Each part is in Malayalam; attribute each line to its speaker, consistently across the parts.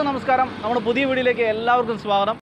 Speaker 1: എല്ലാവർക്കും നമസ്കാരം നമ്മുടെ പുതിയ വീഡിയോയിലേക്ക് എല്ലാവർക്കും സ്വാഗതം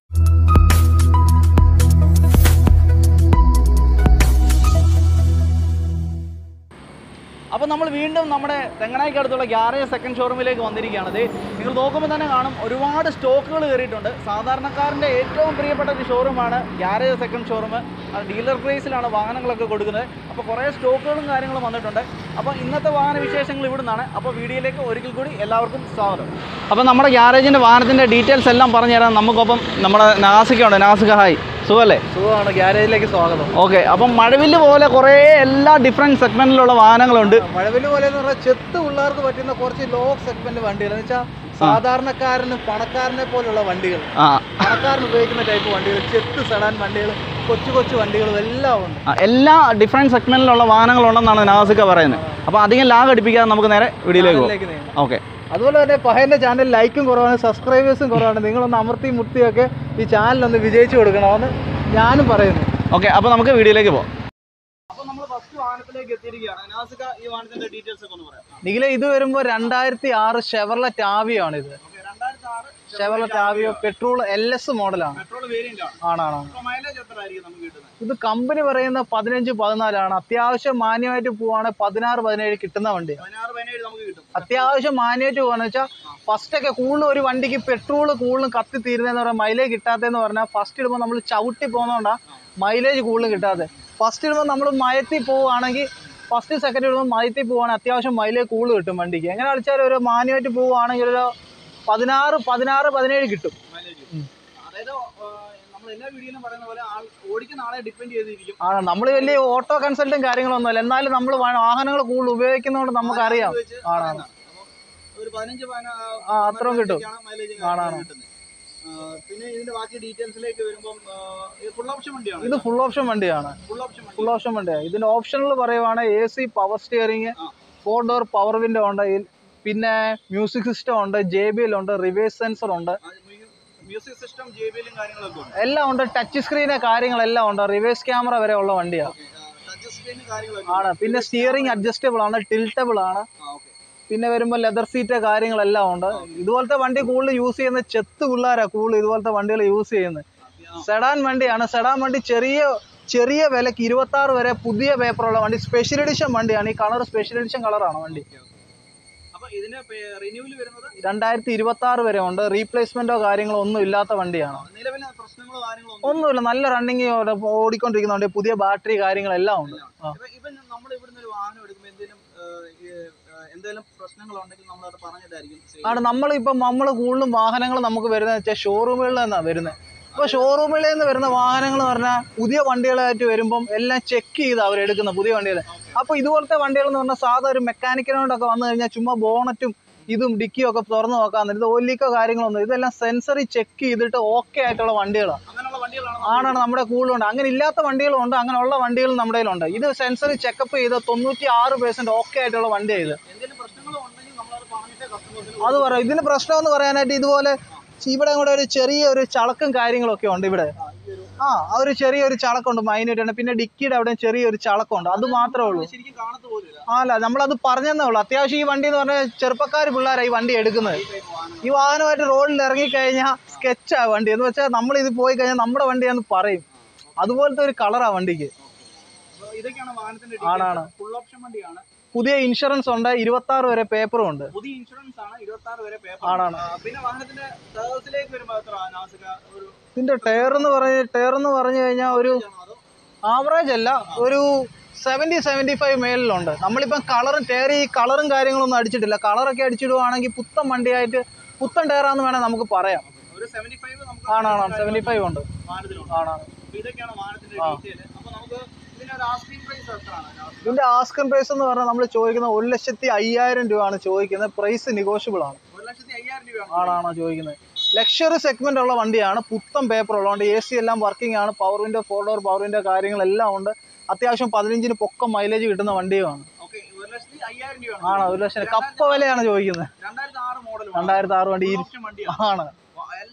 Speaker 1: അപ്പോൾ നമ്മൾ വീണ്ടും നമ്മുടെ തെങ്ങനായിക്ക് അടുത്തുള്ള ഗ്യാരേജ് സെക്കൻഡ് ഷോറൂമിലേക്ക് വന്നിരിക്കുകയാണ് ദേ നിങ്ങൾ നോക്കുമ്പോൾ തന്നെ കാണും ഒരുപാട് സ്റ്റോക്കുകൾ കയറിയിട്ടുണ്ട് സാധാരണക്കാരൻ്റെ ഏറ്റവും പ്രിയപ്പെട്ട ഒരു ഷോറൂമാണ് ഗ്യാരേജ് സെക്കൻഡ് ഷോറൂം അത് ഡീലർ പ്രൈസിലാണ് വാഹനങ്ങളൊക്കെ കൊടുക്കുന്നത് അപ്പോൾ കുറേ സ്റ്റോക്കുകളും കാര്യങ്ങളും വന്നിട്ടുണ്ട് അപ്പോൾ ഇന്നത്തെ വാഹന വിശേഷങ്ങൾ ഇവിടെ നിന്നാണ് അപ്പോൾ വീഡിയോയിലേക്ക് ഒരിക്കൽ കൂടി എല്ലാവർക്കും സ്വാഗതം അപ്പോൾ നമ്മുടെ ഗ്യാരേജിൻ്റെ വാഹനത്തിൻ്റെ ഡീറ്റെയിൽസ് എല്ലാം പറഞ്ഞു തരാൻ നമുക്കൊപ്പം നമ്മുടെ നാസിക്കുണ്ട് നാസിക ഹായ് സുഖമല്ലേ
Speaker 2: സുഖമാണ് ഗ്യാരേജിലേക്ക് സ്വാഗതം
Speaker 1: ഓക്കെ അപ്പം മഴവില്ല് പോലെ കുറേ എല്ലാ ഡിഫറെൻറ്റ് സെഗ്മെൻറ്റിലുള്ള വാഹനങ്ങളുണ്ട്
Speaker 2: മഴവില് പോലെ എന്ന് പറഞ്ഞാൽ ചെത്ത് പിള്ളേർക്ക് പറ്റുന്ന കുറച്ച് ലോ സെഗ്മെന്റ് വണ്ടികൾ എന്ന് വെച്ചാൽ സാധാരണക്കാരന് പണക്കാരനെ പോലുള്ള വണ്ടികൾ
Speaker 1: ആ
Speaker 2: പണക്കാരന് ഉപയോഗിക്കുന്ന ടൈപ്പ് വണ്ടികൾ ചെത്ത് സെഡാൻ വണ്ടികൾ കൊച്ചു കൊച്ചു വണ്ടികളും എല്ലാം ഉണ്ട്
Speaker 1: ആ, എല്ലാ ഡിഫറെൻറ്റ് സെഗ്മെൻറ്റിലുള്ള വാഹനങ്ങളുണ്ടെന്നാണ് നാസിക പറയുന്നത് അപ്പോൾ അധികം ലാഗ് അടിപ്പിക്കാതെ നമുക്ക് നേരെ വീഡിയോയിലേക്ക് പോകാം
Speaker 2: അതിലേക്ക് നീങ്ങാം.
Speaker 1: ഓക്കെ
Speaker 2: അതുപോലെ തന്നെ പഹയന്റെ ചാനൽ ലൈക്കും കുറവാണ് സബ്സ്ക്രൈബേഴ്സും കുറവാണ് നിങ്ങളൊന്ന് അമർത്തി മുർത്തിയൊക്കെ ഈ ചാനലൊന്ന് വിജയിച്ചു കൊടുക്കണമെന്ന് ഞാനും പറയുന്നു
Speaker 1: ഓക്കെ അപ്പോൾ നമുക്ക് വീഡിയോയിലേക്ക് പോകാം അപ്പോൾ നമ്മൾ ഫസ്റ്റ് വാഹനത്തിലേക്ക് എത്തിയിരിക്കുകയാണ് നാസിക ഈ വാഹനത്തിൻ്റെ ഡീറ്റെയിൽസ് ഒക്കെ ഒന്ന് പറയാം
Speaker 2: നിഖിലെ ഇത് വരുമ്പോൾ രണ്ടായിരത്തി ആറ് ഷെവർലറ്റ് ആവിയോ ആണ് ഇത്
Speaker 1: ഓക്കെ രണ്ടായിരത്തി ആറ്
Speaker 2: Chevrolet Aveo petrol L S മോഡലാണ്
Speaker 1: പെട്രോൾ വേരിയൻ്റ് ആണ്
Speaker 2: ആണാണോ
Speaker 1: അപ്പോൾ മൈലേജ് എത്ര ആയിരിക്കും നമുക്ക് കിട്ടുന്നത്
Speaker 2: ഇത് കമ്പനി പറയുന്ന പതിനഞ്ച് പതിനാലാണ് അത്യാവശ്യം മാന്യമായിട്ട് പോവാണെങ്കിൽ പതിനാറ് പതിനേഴ് കിട്ടുന്ന വണ്ടിയാണ്
Speaker 1: പതിനാറ് പതിനേഴ് നമുക്ക് കിട്ടും
Speaker 2: അത്യാവശ്യം മാന്യമായിട്ട് പോകാന്ന് വെച്ചാൽ ഫസ്റ്റ് ഒക്കെ കൂടുതൽ ഒരു വണ്ടിക്ക് പെട്രോൾ കൂടുതലും കത്തി തീരുന്നതെന്ന് പറഞ്ഞാൽ മൈലേജ് കിട്ടാത്തതെന്ന് പറഞ്ഞാൽ ഫസ്റ്റ് ഇടുമ്പോൾ നമ്മൾ ചവിട്ടി പോകുന്നതുകൊണ്ടാണ് മൈലേജ് കൂടുതലും കിട്ടാതെ ഫസ്റ്റ് ഇടുമ്പോൾ നമ്മൾ മയത്തി പോവുകയാണെങ്കിൽ ഫസ്റ്റ് സെക്കൻഡ് ഇടുമ്പോൾ മയത്തി പോവുകയാണെങ്കിൽ അത്യാവശ്യം മൈലേജ് കൂടുതൽ കിട്ടും വണ്ടിക്ക് എങ്ങനെ കളിച്ചാൽ ഒരു മാന്യമായിട്ട് പോവുകയാണെങ്കിൽ ഒരു പതിനാറ് പതിനാറ് പതിനേഴ് കിട്ടും
Speaker 1: മൈലേജ് അതായത് നമ്മൾ എല്ലാ വീഡിയോയിലും പറയുന്ന പോലെ ആൾ ഓടിക്കുന്ന ആളെ ഡിപ്പെൻഡ് ചെയ്തിരിക്കും
Speaker 2: ആണ് നമ്മൾ വലിയ ഓട്ടോ കൺസൾട്ടും കാര്യങ്ങളൊന്നുമല്ല എന്നാലും നമ്മൾ വാഹനങ്ങൾ കൂടുതൽ ഉപയോഗിക്കുന്നതുകൊണ്ട് നമുക്കറിയാം
Speaker 1: വെച്ച്
Speaker 2: ആണാണ്
Speaker 1: ഒരു പതിനഞ്ച് പതിനാ-
Speaker 2: ആ അത്രയും കിട്ടും
Speaker 1: പതിനഞ്ചൊക്കെയാണ് mileage
Speaker 2: ആണാണ്.
Speaker 1: കിട്ടുന്നത്. ആ, പിന്നെ ഇതിന്റെ ബാക്കി ഡീറ്റെയിൽസിലേക്ക് വരുമ്പം ഫുൾ ഓപ്ഷൻ വണ്ടിയാണ്
Speaker 2: ഇത് ഫുൾ ഓപ്ഷൻ വണ്ടിയാണ്
Speaker 1: ഫുൾ ഓപ്ഷൻ വണ്ടി
Speaker 2: ഫുൾ ഓപ്ഷൻ വണ്ടിയാണ് ഇതിന്റെ ഓപ്ഷനിൽ പറയുവാണെങ്കിൽ എ സി പവർ സ്റ്റിയറിംഗ്
Speaker 1: ആ.
Speaker 2: ഫോർ ഡോർ പവർ വിൻഡോ ഉണ്ട് ഇതിൽ പിന്നെ മ്യൂസിക് സിസ്റ്റം ഉണ്ട് ജെ ബി എൽ ഉണ്ട് റിവേഴ്സ് സെൻസർ ഉണ്ട്
Speaker 1: മ്യൂസിക് സിസ്റ്റം ജെ ബി എല്ലും കാര്യങ്ങളൊക്കെ ഉണ്ട്
Speaker 2: എല്ലാം ഉണ്ട് ടച്ച് സ്ക്രീന് കാര്യങ്ങളെല്ലാം ഉണ്ട് റിവേഴ്സ് ക്യാമറ വരെ ഉള്ള വണ്ടിയാണ്
Speaker 1: ടച്ച് സ്ക്രീനും കാര്യങ്ങളൊക്കെ
Speaker 2: ആണ് പിന്നെ സ്റ്റിയറിംഗ് അഡ്ജസ്റ്റബിൾ ആണ് ടിൽറ്റബിൾ ആണ്
Speaker 1: ആ, okay.
Speaker 2: പിന്നെ വരുമ്പോൾ ലെതർ സീറ്റ് കാര്യങ്ങളെല്ലാം ഉണ്ട് ഇതുപോലത്തെ വണ്ടി കൂടുതൽ യൂസ് ചെയ്യുന്ന ചെത്ത് പിള്ളേരാ കൂടുതൽ ഇതുപോലത്തെ വണ്ടികൾ യൂസ് ചെയ്യുന്നത്
Speaker 1: ആ,
Speaker 2: സെഡാൻ വണ്ടിയാണ് സെഡാൻ വണ്ടി ചെറിയ ചെറിയ വിലക്ക് ഇരുപത്തി ആറ് വരെ പുതിയ പേപ്പറുള്ള വണ്ടി സ്പെഷ്യൽ എഡിഷൻ വണ്ടിയാണ് ഈ കളർ സ്പെഷ്യൽ എഡിഷൻ കളറാണ് വണ്ടി
Speaker 1: അപ്പൊ ഇതിന്റെ റിന്യൂവൽ വരുന്നത്
Speaker 2: രണ്ടായിരത്തി ഇരുപത്തി ആറ് വരെ ഉണ്ട് റീപ്ലേസ്മെന്റോ കാര്യങ്ങളോ ഒന്നും ഇല്ലാത്ത വണ്ടിയാണ്
Speaker 1: നിലവിലെ പ്രശ്നങ്ങളോ കാര്യങ്ങളോ ഒന്നും
Speaker 2: ഒന്നുമില്ല നല്ല റണ്ണിങ് ഓടിക്കൊണ്ടിരിക്കുന്ന വണ്ടി പുതിയ ബാറ്ററി കാര്യങ്ങളെല്ലാം ഉണ്ട് ആ.
Speaker 1: ഇപ്പൊ ഇപ്പൊ നമ്മൾ ഇവിടുന്ന് ഒരു വാഹനം എടുക്കുമ്പോൾ എന്തെങ്കിലും എന്തെങ്കിലും പ്രശ്നങ്ങളുണ്ടെങ്കിൽ നമ്മൾ അത് പറഞ്ഞിട്ടായിരിക്കും sale
Speaker 2: ആണ് നമ്മളിപ്പം നമ്മൾ കൂടുതലും വാഹനങ്ങൾ നമുക്ക് വരുന്നത് വെച്ചാൽ ഷോറൂമുകളിൽ നിന്നാണ് വരുന്നത് അപ്പോൾ ഷോറൂമിൽ നിന്ന് വരുന്ന വാഹനങ്ങൾ എന്ന് പറഞ്ഞാൽ പുതിയ വണ്ടികളായിട്ട് വരുമ്പം എല്ലാം ചെക്ക് ചെയ്ത് അവർ എടുക്കുന്ന പുതിയ വണ്ടികൾ അപ്പോൾ ഇതുപോലത്തെ വണ്ടികൾ എന്ന് പറഞ്ഞാൽ സാധാ ഒരു മെക്കാനിക്കിനോടൊക്കെ വന്നു കഴിഞ്ഞാൽ ചുമ്മാ ബോണറ്റും ഇതും ഡിക്കിയും ഒക്കെ തുറന്ന് നോക്കാൻ ഇത് ഓലിക്കോ കാര്യങ്ങളൊന്നും ഇതെല്ലാം സെൻസറി ചെക്ക് ചെയ്തിട്ട് ഓക്കെ ആയിട്ടുള്ള വണ്ടികളാണ്
Speaker 1: അങ്ങനെയുള്ള വണ്ടികളാണ്
Speaker 2: ആണാണ് നമ്മുടെ കൂടുതലുണ്ട് അങ്ങനെ ഇല്ലാത്ത വണ്ടികളും ഉണ്ട് അങ്ങനെയുള്ള വണ്ടികളും നമ്മുടെ കയ്യിലുണ്ട് ഇത് സെൻസറി ചെക്കപ്പ് ചെയ്ത് തൊണ്ണൂറ്റി ആറ് പേഴ്സെന്റ് ഓക്കെ ആയിട്ടുള്ള വണ്ടിയാണ് ഇത്
Speaker 1: എന്തെങ്കിലും പ്രശ്നങ്ങൾ ഉണ്ടെങ്കിൽ നമ്മൾ അത് പറഞ്ഞിട്ടേ കസ്റ്റമേഴ്സിന്
Speaker 2: അത് പറയാം ഇതിന് പ്രശ്നം എന്ന് പറയാനായിട്ട് ഇതുപോലെ ഇവിടെ കൂടെ ഒരു ചെറിയ ഒരു ചളക്കും കാര്യങ്ങളൊക്കെ ഉണ്ട് ഇവിടെ ആ ആ ഒരു ചെറിയ ഒരു ചളക്കുണ്ട് മൈനൂറ്റാണ് പിന്നെ ഡിക്കിയുടെ അവിടെ ചെറിയൊരു ചളക്കമുണ്ട് അത് മാത്രമേ ഉള്ളൂ
Speaker 1: ശരിക്കും കാണത്ത് പോലില്ല
Speaker 2: ആ, അല്ല നമ്മളത് പറഞ്ഞതേ ഉള്ളൂ അത്യാവശ്യം ഈ വണ്ടി എന്ന് പറഞ്ഞാൽ ചെറുപ്പക്കാർ പിള്ളേരാണ് ഈ വണ്ടി എടുക്കുന്നത് ഈ വാഹനമായിട്ട് റോഡിൽ ഇറങ്ങിക്കഴിഞ്ഞാൽ സ്കെച്ചാ വണ്ടി എന്ന് വെച്ചാൽ നമ്മൾ ഇത് പോയി കഴിഞ്ഞാൽ നമ്മുടെ വണ്ടിയാന്ന് പറയും അതുപോലത്തെ ഒരു കളറാ വണ്ടിക്ക്
Speaker 1: അപ്പൊ ഇതൊക്കെയാണ് വാഹനത്തിന്റെ
Speaker 2: ആണാണ്.
Speaker 1: ഫുൾ ഓപ്ഷൻ വണ്ടിയാണ്
Speaker 2: പുതിയ ഇൻഷുറൻസ് ഉണ്ട് ഇരുപത്തി ആറ് വരെ പേപ്പറും ഉണ്ട്
Speaker 1: പുതിയ ഇൻഷുറൻസ് ആണ് ഇരുപത്തി ആറ് വരെ പേപ്പർ
Speaker 2: ആണാണ്.
Speaker 1: പിന്നെ വാഹനത്തിന്റെ ടേഴ്സിലേക്ക് വരുമ്പോൾ എത്ര നാസിക ഒരു
Speaker 2: ഇതിന്റെ ടയർ എന്ന് പറഞ്ഞ ടയർ എന്ന് പറഞ്ഞു കഴിഞ്ഞാൽ ഒരു
Speaker 1: ആണോ അതോ
Speaker 2: ആവറേജ് അല്ല ഒരു സെവൻറ്റി സെവൻറ്റി ഫൈവ് മേളിലുണ്ട് നമ്മളിപ്പം കളറും ടയർ ഈ കളറും കാര്യങ്ങളൊന്നും അടിച്ചിട്ടില്ല കളറൊക്കെ അടിച്ചിടുവാണെങ്കിൽ പുത്തൻ വണ്ടിയായിട്ട് പുത്തൻ ടയറാന്ന് വേണേൽ നമുക്ക് പറയാം
Speaker 1: ഒരു സെവന്റി ഫൈവ് നമുക്ക്
Speaker 2: ആണാണ് സെവൻറ്റി ഫൈവ് ഉണ്ട്
Speaker 1: വാഹനത്തിലുണ്ട്
Speaker 2: ആണാണ്
Speaker 1: അപ്പൊ ഇതൊക്കെയാണ് വാഹനത്തിന്റെ
Speaker 2: ആ.
Speaker 1: ഡീറ്റെയിൽ അപ്പൊ നമുക്ക് ഇതിന്റെ ഒരു ആസ്കിംഗ് പ്രൈസ് എത്രയാണ് നാസിക?
Speaker 2: ഇതിന്റെ ആസ്കൻ പ്രൈസ് എന്ന് പറഞ്ഞാൽ നമ്മൾ ചോദിക്കുന്ന ഒരു ലക്ഷത്തി അയ്യായിരം രൂപയാണ് ചോദിക്കുന്നത് പ്രൈസ് നെഗോഷ്യബിൾ ആണ്
Speaker 1: ഒരു ലക്ഷത്തി അയ്യായിരം രൂപയാണ്
Speaker 2: ആണാണോ ചോദിക്കുന്നത് ലക്ഷറി സെഗ്മെന്റ് ഉള്ള വണ്ടിയാണ് പുത്തൻ പേപ്പർ ഉള്ളതുകൊണ്ട് എ സി എല്ലാം വർക്കിംഗ് ആണ് power window four door power window കാര്യങ്ങളെല്ലാം ഉണ്ട് അത്യാവശ്യം പതിനഞ്ചിന് പൊക്കം മൈലേജ് കിട്ടുന്ന വണ്ടിയുമാണ്
Speaker 1: ഓക്കെ ഒരു ലക്ഷത്തി അയ്യായിരം രൂപയാണ്
Speaker 2: ആണോ ഒരു ലക്ഷം കപ്പ വിലയാണ് ചോദിക്കുന്നത്
Speaker 1: രണ്ടായിരത്തി ആറ് മോഡൽ
Speaker 2: രണ്ടായിരത്തി ആറ് വണ്ടി ഈ-
Speaker 1: ഓപ്ഷൻ വണ്ടിയാണ്
Speaker 2: ആണ്
Speaker 1: എല്ലാ ഓപ്ഷൻ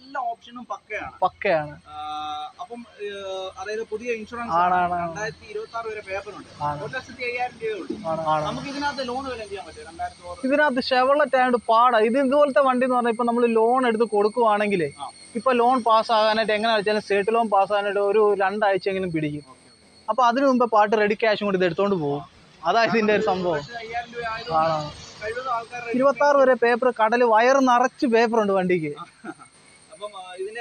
Speaker 1: എഞ്ചിനും പക്കയാണ്
Speaker 2: പക്കയാണ്
Speaker 1: ആ, അപ്പം ഏഹ്, അതായത് പുതിയ ഇൻഷുറൻസ്
Speaker 2: ആണ്, ആണ്, ആണ്.
Speaker 1: രണ്ടായിരത്തി ഇരുപത്തി ആറ് വരെ പേപ്പറുണ്ട്
Speaker 2: ആണ്.
Speaker 1: ഒരു ലക്ഷത്തി അയ്യായിരം രൂപയേ ഉള്ളൂ
Speaker 2: ആണ് ആണ്
Speaker 1: നമുക്ക് ഇതിനകത്ത് ലോൺ വല്ലതും ചെയ്യാൻ പറ്റും രണ്ടായിരത്തി ഓറ്
Speaker 2: ഇതിനകത്ത് ഷെവളറ്റ് ആയതുകൊണ്ട് പാടാ ഇത് ഇതുപോലത്തെ വണ്ടി എന്ന് പറഞ്ഞാൽ ഇപ്പൊ നമ്മൾ ലോൺ എടുത്ത് കൊടുക്കുവാണെങ്കിൽ
Speaker 1: ആ.
Speaker 2: ഇപ്പൊ ലോൺ പാസ്സാകാനായിട്ട് എങ്ങനെ വെച്ചാലും സ്റ്റേറ്റ് ലോൺ പാസ്സാകാനായിട്ട് ഒരു രണ്ടാഴ്ചയെങ്കിലും പിടിക്കും അപ്പൊ അതിനു മുമ്പ് പാട്ട് റെഡി ക്യാഷും കൂടി ഇത് എടുത്തോണ്ട് പോകും അതാ ഇതിന്റെ ഒരു സംഭവം
Speaker 1: ലക്ഷത്തി അയ്യായിരം രൂപ ആയതുകൊണ്ട്
Speaker 2: ആണോ
Speaker 1: കഴിവതും ആൾക്കാർ
Speaker 2: ഇരുപത്തി ആറ് വരെ പേപ്പർ കടല് വയറ് നിറച്ച് പേപ്പർ ഉണ്ട് വണ്ടിക്ക്
Speaker 1: അപ്പം ആ, ഇതിന്റെ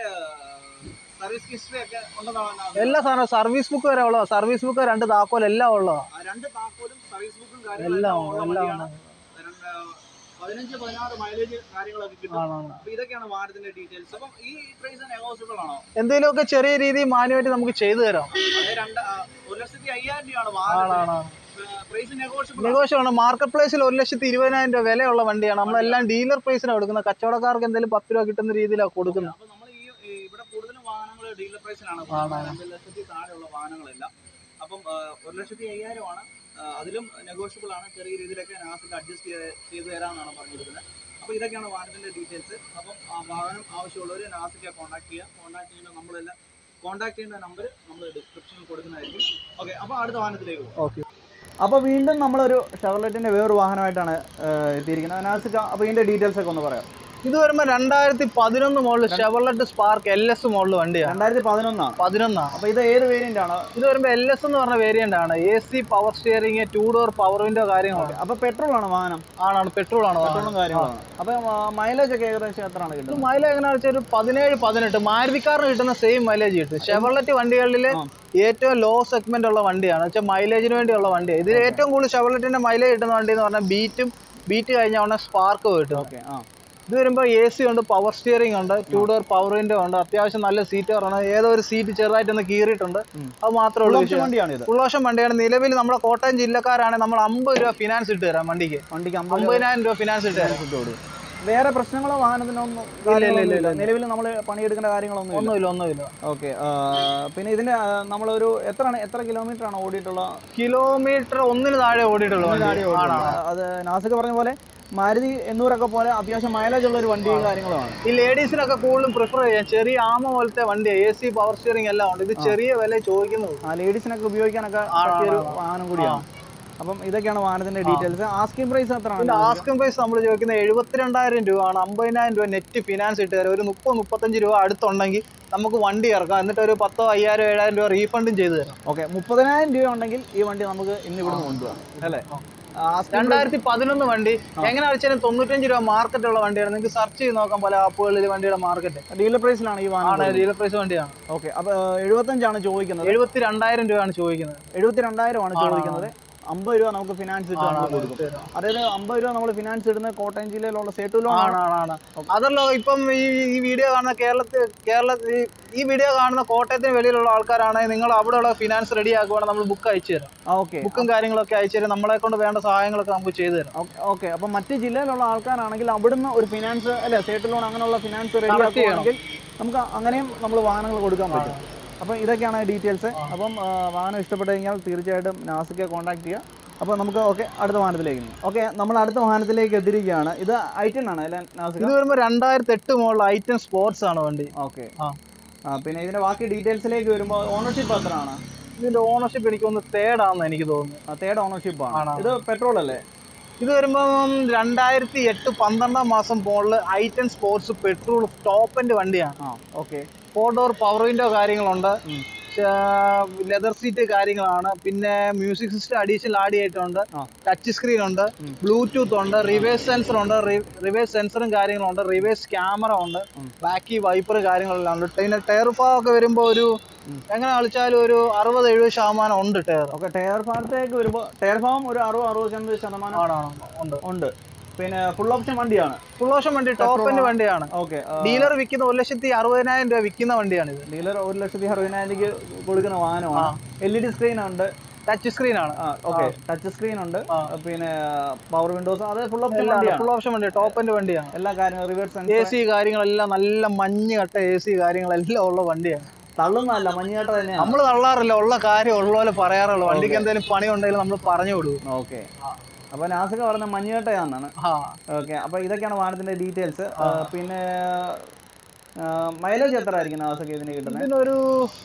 Speaker 1: സർവീസ് ഹിസ്റ്ററി ഒക്കെ ഉണ്ടെന്നാണ്
Speaker 2: എല്ലാ സാധനവും സർവീസ് ബുക്ക് വരെ ഉള്ളതാ സർവീസ് ബുക്ക് രണ്ട് താക്കോൽ എല്ലാം ഉള്ളതാ
Speaker 1: ആ, രണ്ട് താക്കോലും സർവീസ് ബുക്കും
Speaker 2: എല്ലാം
Speaker 1: കാര്യങ്ങളും ഉള്ള
Speaker 2: എല്ലാം
Speaker 1: വണ്ടിയാണ്. രണ്ട്, പതിനഞ്ച് പതിനാറ് മൈലേജ് കാര്യങ്ങളൊക്കെ കിട്ടും
Speaker 2: ആണാണ്
Speaker 1: അപ്പൊ ഇതൊക്കെയാണ് വാഹനത്തിന്റെ ഡീറ്റെയിൽസ് അപ്പം ഈ പ്രൈസ് നെഗോസിബിൾ ആണോ
Speaker 2: എന്തെങ്കിലുമൊക്കെ ചെറിയ രീതിയിൽ മാനുവായിട്ട് നമുക്ക് ചെയ്തു തരാം
Speaker 1: അതായത് രണ്ട് ആ, ഒരു ലക്ഷത്തി അയ്യായിരം രൂപയാണ് വാഹനം
Speaker 2: ആണാണ്
Speaker 1: പ്രൈസ് നെഗോഷ്യബിൾ
Speaker 2: നെഗോഷ്യമാണ് മാർക്കറ്റ് പ്ലേസിൽ ഒരു ലക്ഷത്തി ഇരുപതിനായിരം രൂപ വിലയുള്ള വണ്ടിയാണ് നമ്മളെല്ലാം ഡീലർ പ്രൈസിനാണ് കൊടുക്കുന്നത് കച്ചവടക്കാർക്ക് എന്തെങ്കിലും പത്ത് രൂപ കിട്ടുന്ന രീതിയിലാണ് കൊടുക്കുന്നത്
Speaker 1: അപ്പൊ നമ്മൾ ഈ ഈ ഇവിടെ കൂടുതലും വാഹനങ്ങൾ ഡീലർ പ്രൈസിനാണ്
Speaker 2: ആണ്.
Speaker 1: രണ്ട് ലക്ഷത്തി താഴെയുള്ള വാഹനങ്ങളെല്ലാം അപ്പം ആ, ഒരു ലക്ഷത്തി അയ്യായിരമാണ് ആ, അതിലും നെഗോഷ്യബിൾ ആണ് ചെറിയ രീതിയിലൊക്കെ നാസിൽ അഡ്ജസ്റ്റ് ചെയ്ത് ചെയ്ത് തരാമെന്നാണ് പറഞ്ഞിരിക്കുന്നത് അപ്പോൾ ഇതൊക്കെയാണ് വാഹനത്തിന്റെ ഡീറ്റെയിൽസ് അപ്പം ആ വാഹനം ആവശ്യമുള്ളവർ നാസിക്കെ കോൺടാക്ട് ചെയ്യുക കോൺടാക്ട് ചെയ്യുന്ന നമ്മളെല്ലാം കോൺടാക്ട് ചെയ്യുന്ന നമ്പർ നമ്മൾ ഡിസ്ക്രിപ്ഷനിൽ കൊടുക്കുന്നതായിരിക്കും ഓക്കെ അപ്പോൾ അടുത്ത വാഹനത്തിലേക്ക് പോകും
Speaker 2: ഓക്കെ
Speaker 1: അപ്പോൾ വീണ്ടും നമ്മളൊരു ഷെവർലെറ്റിന്റെ വേറൊരു വാഹനമായിട്ടാണ് എത്തിയിരിക്കുന്നത് നാസിക അപ്പോൾ ഇതിന്റെ ഡീറ്റെയിൽസ് ഒക്കെ ഒന്ന് പറയാം
Speaker 2: ഇത് വരുമ്പോ രണ്ടായിരത്തി പതിനൊന്ന് model Chevrolet Spark L S model വണ്ടിയാണ്
Speaker 1: രണ്ടായിരത്തി പതിനൊന്നാണ്
Speaker 2: പതിനൊന്നാണ്
Speaker 1: അപ്പോൾ ഇത് ഏത് വേരിയന്റ് ആണ്
Speaker 2: ഇത് വരുമ്പോ എൽ എസ് എന്ന് പറഞ്ഞ വേരിയന്റ് ആണ് A C power steering two door power window കാര്യങ്ങളാണ്
Speaker 1: അപ്പോൾ പെട്രോൾ ആണ് വാഹനം
Speaker 2: ആണാണ് പെട്രോൾ ആണ്
Speaker 1: പെട്രോളും കാര്യങ്ങളാണ് അപ്പോൾ മൈലേജ് ഒക്കെ ഏകദേശം എത്രയാണ്
Speaker 2: ഇത്
Speaker 1: കിട്ടുന്നത്
Speaker 2: മൈലേജ് എങ്ങനെയാ വെച്ചാൽ ഒരു പതിനേഴ് പതിനെട്ട് മാരുതിക്കാറിന് കിട്ടുന്ന സെയിം മൈലേജ് കിട്ടും ഷെവർലറ്റ് വണ്ടികളിൽ
Speaker 1: ആ.
Speaker 2: ഏറ്റവും ലോ സെഗ്മെന്റ് ഉള്ള വണ്ടിയാണ് വെച്ചാൽ മൈലേജിന് വേണ്ടിയുള്ള വണ്ടിയാണ് ഇതിൽ ഏറ്റവും കൂടുതൽ ഷെവർലറ്റിന്റെ മൈലേജ് കിട്ടുന്ന വണ്ടി എന്ന് പറഞ്ഞാൽ ബീറ്റും ബീറ്റ് കഴിഞ്ഞ ഉടനെ സ്പാർക്ക് കിട്ടും
Speaker 1: ഓക്കെ ആ
Speaker 2: ഇത് വരുമ്പോൾ എ സി ഉണ്ട് പവർ സ്റ്റിയറിംഗ് ഉണ്ട് ടു ഡോർ പവർ വിൻഡോ ഉണ്ട് അത്യാവശ്യം നല്ല സീറ്റ് ആണ് ഏതോ ഒരു സീറ്റ് ചെറുതായിട്ടൊന്ന് കീറിയിട്ടുണ്ട്
Speaker 1: ഉം.
Speaker 2: അത് മാത്രമേ
Speaker 1: ഫുൾ
Speaker 2: ഉള്ളൂ
Speaker 1: ഓപ്ഷൻ വണ്ടിയാണ് ഇത്
Speaker 2: ഫുൾ ഓപ്ഷൻ വണ്ടിയാണ് നിലവിൽ നമ്മുടെ കോട്ടയം ജില്ലക്കാരാണെങ്കിൽ നമ്മൾ അമ്പത് രൂപ ഫിനാൻസ് ഇട്ട് തരാം വണ്ടിക്ക്
Speaker 1: വണ്ടിക്ക് അമ്പത്
Speaker 2: അമ്പതിനായിരം രൂപ ഫിനാൻസ് ഇട്ട് തരാം
Speaker 1: രൂപ വേറെ പ്രശ്നങ്ങളോ വാഹനത്തിനൊന്നും
Speaker 2: ഇല്ല, ഇല്ല, ഇല്ല, ഇല്ല.
Speaker 1: നിലവിൽ നമ്മൾ പണിയെടുക്കേണ്ട കാര്യങ്ങളൊന്നും ഇല്ല
Speaker 2: ഒന്നുമില്ല ഒന്നുമില്ല
Speaker 1: ഓക്കെ പിന്നെ ഇതിന്റെ ആ, നമ്മളൊരു എത്ര എത്ര കിലോമീറ്റർ ആണ് ഓടിയിട്ടുള്ള
Speaker 2: കിലോമീറ്റർ ഒന്നിന് താഴെ ഓടിയിട്ടുള്ളൂ വണ്ടി. ആണ്, ആണ്.
Speaker 1: അത് നാസിക പറഞ്ഞ പോലെ മാരുതി എണ്ണൂറൊക്കെ പോലെ അത്യാവശ്യം മൈലേജ് ഉള്ള ഒരു വണ്ടിയും കാര്യങ്ങളുമാണ്
Speaker 2: ഈ ലേഡീസിനൊക്കെ കൂടുതലും പ്രിഫർ ചെയ്യാം ചെറിയ ആമ പോലത്തെ വണ്ടി എ സി പവർ സ്റ്റിയറിംഗ് എല്ലാം ഉണ്ട് ഇത് ചെറിയ വില ചോദിക്കുന്നത്
Speaker 1: ആ ലേഡീസിനൊക്കെ ഉപയോഗിക്കാനൊക്കെ
Speaker 2: ആണ്,
Speaker 1: പറ്റിയൊരു
Speaker 2: ആണ്, ആണ്.
Speaker 1: വാഹനം കൂടിയാണ് അപ്പം ഇതൊക്കെയാണ് വാഹനത്തിന്റെ ഡീറ്റെയിൽസ് ആസ്കിംഗ് പ്രൈസ്
Speaker 2: ഇതിന്റെ
Speaker 1: എത്രയാണ്
Speaker 2: ആസ്കിംഗ് പ്രൈസ് നമ്മൾ ചോദിക്കുന്നത് എഴുപത്തിരണ്ടായിരം രൂപയാണ് അമ്പതിനായിരം രൂപ നെറ്റ് ഫിനാൻസ് ഇട്ട് തരാം ഒരു മുപ്പത് മുപ്പത്തഞ്ച് രൂപ അടുത്തുണ്ടെങ്കിൽ നമുക്ക് വണ്ടി ഇറക്കാം എന്നിട്ട് ഒരു പത്തോ അയ്യായിരം ഏഴായിരം രൂപ റീഫണ്ടും ചെയ്തു തരാം
Speaker 1: ഓക്കെ മുപ്പതിനായിരം രൂപ ഉണ്ടെങ്കിൽ ഈ വണ്ടി നമുക്ക് ഇന്ന് ഇവിടെ കൊണ്ടുപോകാം അല്ലേ
Speaker 2: രണ്ടായിരത്തി പതിനൊന്ന് വണ്ടി എങ്ങനെ വെച്ചാലും തൊണ്ണൂറ്റഞ്ച് രൂപ മാർക്കറ്റ് ഉള്ള വണ്ടിയാണ് നിങ്ങൾക്ക് സെർച്ച് ചെയ്ത് നോക്കാം പല ആപ്പുകളിൽ വണ്ടിയുടെ മാർക്കറ്റ്
Speaker 1: ഡീലർ പ്രൈസിലാണ് ഈ
Speaker 2: ആണ്
Speaker 1: വാഹനം
Speaker 2: ഡീലർ പ്രൈസ് വണ്ടിയാണ്
Speaker 1: ഓക്കെ അപ്പൊ എഴുപത്തഞ്ചാണ് ചോദിക്കുന്നത്
Speaker 2: എഴുപത്തി രണ്ടായിരം രൂപയാണ് ചോദിക്കുന്നത്
Speaker 1: എഴുപത്തി രണ്ടായിരമാണ്
Speaker 2: ആണ്,
Speaker 1: ചോദിക്കുന്നത് അമ്പത് രൂപ നമുക്ക് ഫിനാൻസ് ഇട്ട്
Speaker 2: ആണ്,
Speaker 1: നമ്മൾ
Speaker 2: ആണ്,
Speaker 1: കൊടുക്കും
Speaker 2: തരാം.
Speaker 1: അതായത് അമ്പത് രൂപ നമ്മൾ ഫിനാൻസ് ഇടുന്ന കോട്ടയം ജില്ലയിലുള്ള സേട്ടു ലോൺ
Speaker 2: ആണ് ആണ് ആണ് അതല്ലോ ഇപ്പം ഈ ഈ വീഡിയോ കാണുന്ന കേരളത്തിൽ കേരള ഈ- ഈ വീഡിയോ കാണുന്ന കോട്ടയത്തിന് വെളിയിലുള്ള ആൾക്കാരാണെങ്കിൽ നിങ്ങൾ അവിടെയുള്ള ഫിനാൻസ് റെഡി ആക്കുവാണെങ്കിൽ നമ്മൾ ബുക്ക് അയച്ചു തരാം
Speaker 1: ഓക്കെ
Speaker 2: ബുക്കും കാര്യങ്ങളൊക്കെ അയച്ചു തരാം നമ്മളെ കൊണ്ട് വേണ്ട സഹായങ്ങളൊക്കെ നമുക്ക് ചെയ്തു തരാം
Speaker 1: ഓക്കെ അപ്പൊ മറ്റ് ജില്ലയിലുള്ള ആൾക്കാരാണെങ്കിൽ അവിടുന്ന് ഒരു ഫിനാൻസ് അല്ലെ സേട്ടു ലോൺ അങ്ങനെയുള്ള ഫിനാൻസ് റെഡി
Speaker 2: Correct ചെയ്യണം.
Speaker 1: ആക്കുകയാണെങ്കിൽ നമുക്ക് അങ്ങനെയും നമ്മൾ വാഹനങ്ങൾ കൊടുക്കാൻ പറ്റും അപ്പം ഇതൊക്കെയാണ് ഡീറ്റെയിൽസ് അപ്പം ആ, വാഹനം ഇഷ്ടപ്പെട്ട് കഴിഞ്ഞാൽ തീർച്ചയായിട്ടും നാസിക്കെ കോൺടാക്ട് ചെയ്യുക അപ്പോൾ നമുക്ക് ഓക്കെ അടുത്ത വാഹനത്തിലേക്ക് ഓക്കെ നമ്മൾ അടുത്ത വാഹനത്തിലേക്ക് എത്തിയിരിക്കുകയാണ് ഇത് ഐറ്റൻ ആണ് അല്ലേ നാസിക
Speaker 2: ഇത് വരുമ്പോൾ രണ്ടായിരത്തി എട്ട് മോഡൽ ഐറ്റം സ്പോർട്സ് ആണ് വണ്ടി
Speaker 1: ഓക്കെ
Speaker 2: ആ.
Speaker 1: ആ പിന്നെ ഇതിന്റെ ബാക്കി ഡീറ്റെയിൽസിലേക്ക് വരുമ്പോൾ ഓണർഷിപ്പ് എത്രയാണ്
Speaker 2: ഇതിന്റെ ഓണർഷിപ്പ് എനിക്ക് ഒന്ന് തേർഡ് ആണെന്ന് എനിക്ക് തോന്നുന്നു
Speaker 1: തേർഡ് ഓണർഷിപ്പ് ആണ്
Speaker 2: ആണോ?
Speaker 1: ഇത് പെട്രോൾ അല്ലേ
Speaker 2: ഇത് വരുമ്പം രണ്ടായിരത്തി എട്ട് പന്ത്രണ്ടാം മാസം model i ten sports petrol top end വണ്ടിയാണ്
Speaker 1: ആ okay
Speaker 2: four door power window കാര്യങ്ങളുണ്ട്
Speaker 1: ഉം.
Speaker 2: ലെതർ സീറ്റ് കാര്യങ്ങളാണ് പിന്നെ മ്യൂസിക് സിസ്റ്റം അഡീഷണൽ ആഡ് ചെയ്തിട്ടുണ്ട്
Speaker 1: ആ.
Speaker 2: ടച്ച് സ്ക്രീൻ ഉണ്ട്
Speaker 1: ഉം.
Speaker 2: ബ്ലൂടൂത്ത് ഉണ്ട് റിവേഴ്സ് സെൻസർ ഉണ്ട് റിവേഴ്സ് സെൻസറും കാര്യങ്ങളുണ്ട് റിവേഴ്സ് ക്യാമറ ഉണ്ട്
Speaker 1: ഉം.
Speaker 2: ബാക്കി വൈപ്പർ കാര്യങ്ങളെല്ലാം ഉണ്ട് പിന്നെ ടയർ ഭാഗമൊക്കെ വരുമ്പോൾ ഒരു
Speaker 1: ഉം.
Speaker 2: എങ്ങനെ കളിച്ചാലും ഒരു അറുപത് എഴുപത് ശതമാനം ഉണ്ട് ടയർ
Speaker 1: ഓക്കെ ടയർ ഭാഗത്തേക്ക് വരുമ്പോൾ ടയർ ഭാഗം ഒരു അറുപത് അറുപത്തഞ്ച് ശതമാനം
Speaker 2: ആണാണ് ഉണ്ട്
Speaker 1: ഉണ്ട് പിന്നെ ഫുൾ ഓപ്ഷൻ വണ്ടിയാണ്
Speaker 2: ഫുൾ ഓപ്ഷൻ വണ്ടി ടോപ്പ് എൻഡ് വണ്ടിയാണ്
Speaker 1: ഓക്കെ
Speaker 2: ഡീലർ വിൽക്കുന്ന ഒരു ലക്ഷത്തി അറുപതിനായിരം രൂപ വിൽക്കുന്ന വണ്ടിയാണ് ഇത്
Speaker 1: ഡീലർ ഒരു ലക്ഷത്തി അറുപതിനായിരം രൂപയ്ക്ക് കൊടുക്കുന്ന വാഹനമാണ് എൽ ഇ ഡി സ്ക്രീൻ ഉണ്ട്
Speaker 2: ടച്ച് സ്ക്രീൻ ആണ്
Speaker 1: ഓക്കെ ടച്ച് സ്ക്രീൻ ഉണ്ട്
Speaker 2: ആ.
Speaker 1: പിന്നെ പവർ വിൻഡോസ് അത് ഫുൾ ഓപ്ഷൻ വണ്ടിയാണ്
Speaker 2: ഫുൾ ഓപ്ഷൻ വണ്ടി ടോപ്പ് എൻഡ് വണ്ടിയാണ്
Speaker 1: എല്ലാ കാര്യങ്ങളും റിവേഴ്സ്
Speaker 2: എ സി കാര്യങ്ങളെല്ലാം നല്ല മഞ്ഞ് കട്ട എ സി കാര്യങ്ങളെല്ലാം ഉള്ള വണ്ടിയാണ്
Speaker 1: തള്ളുന്നതല്ല മഞ്ഞേട്ട തന്നെയാണ്
Speaker 2: നമ്മൾ തള്ളാറില്ല ഉള്ള കാര്യം ഉള്ള പോലെ പറയാറുള്ളൂ വണ്ടിക്ക് എന്തെങ്കിലും പണി ഉണ്ടെങ്കിൽ നമ്മൾ പറഞ്ഞു കൊടുക്കും
Speaker 1: ഓക്കെ അപ്പൊ നാസിക പറഞ്ഞ മഞ്ഞേട്ടയാണെന്നാണ്
Speaker 2: ആ
Speaker 1: ഓക്കെ അപ്പൊ ഇതൊക്കെയാണ് വാഹനത്തിന്റെ ഡീറ്റെയിൽസ് പിന്നെ മൈലേജ് എത്ര ആയിരിക്കും നാസൊക്കെ ഇതിന് കിട്ടുന്നത്
Speaker 2: ഇതിനൊരു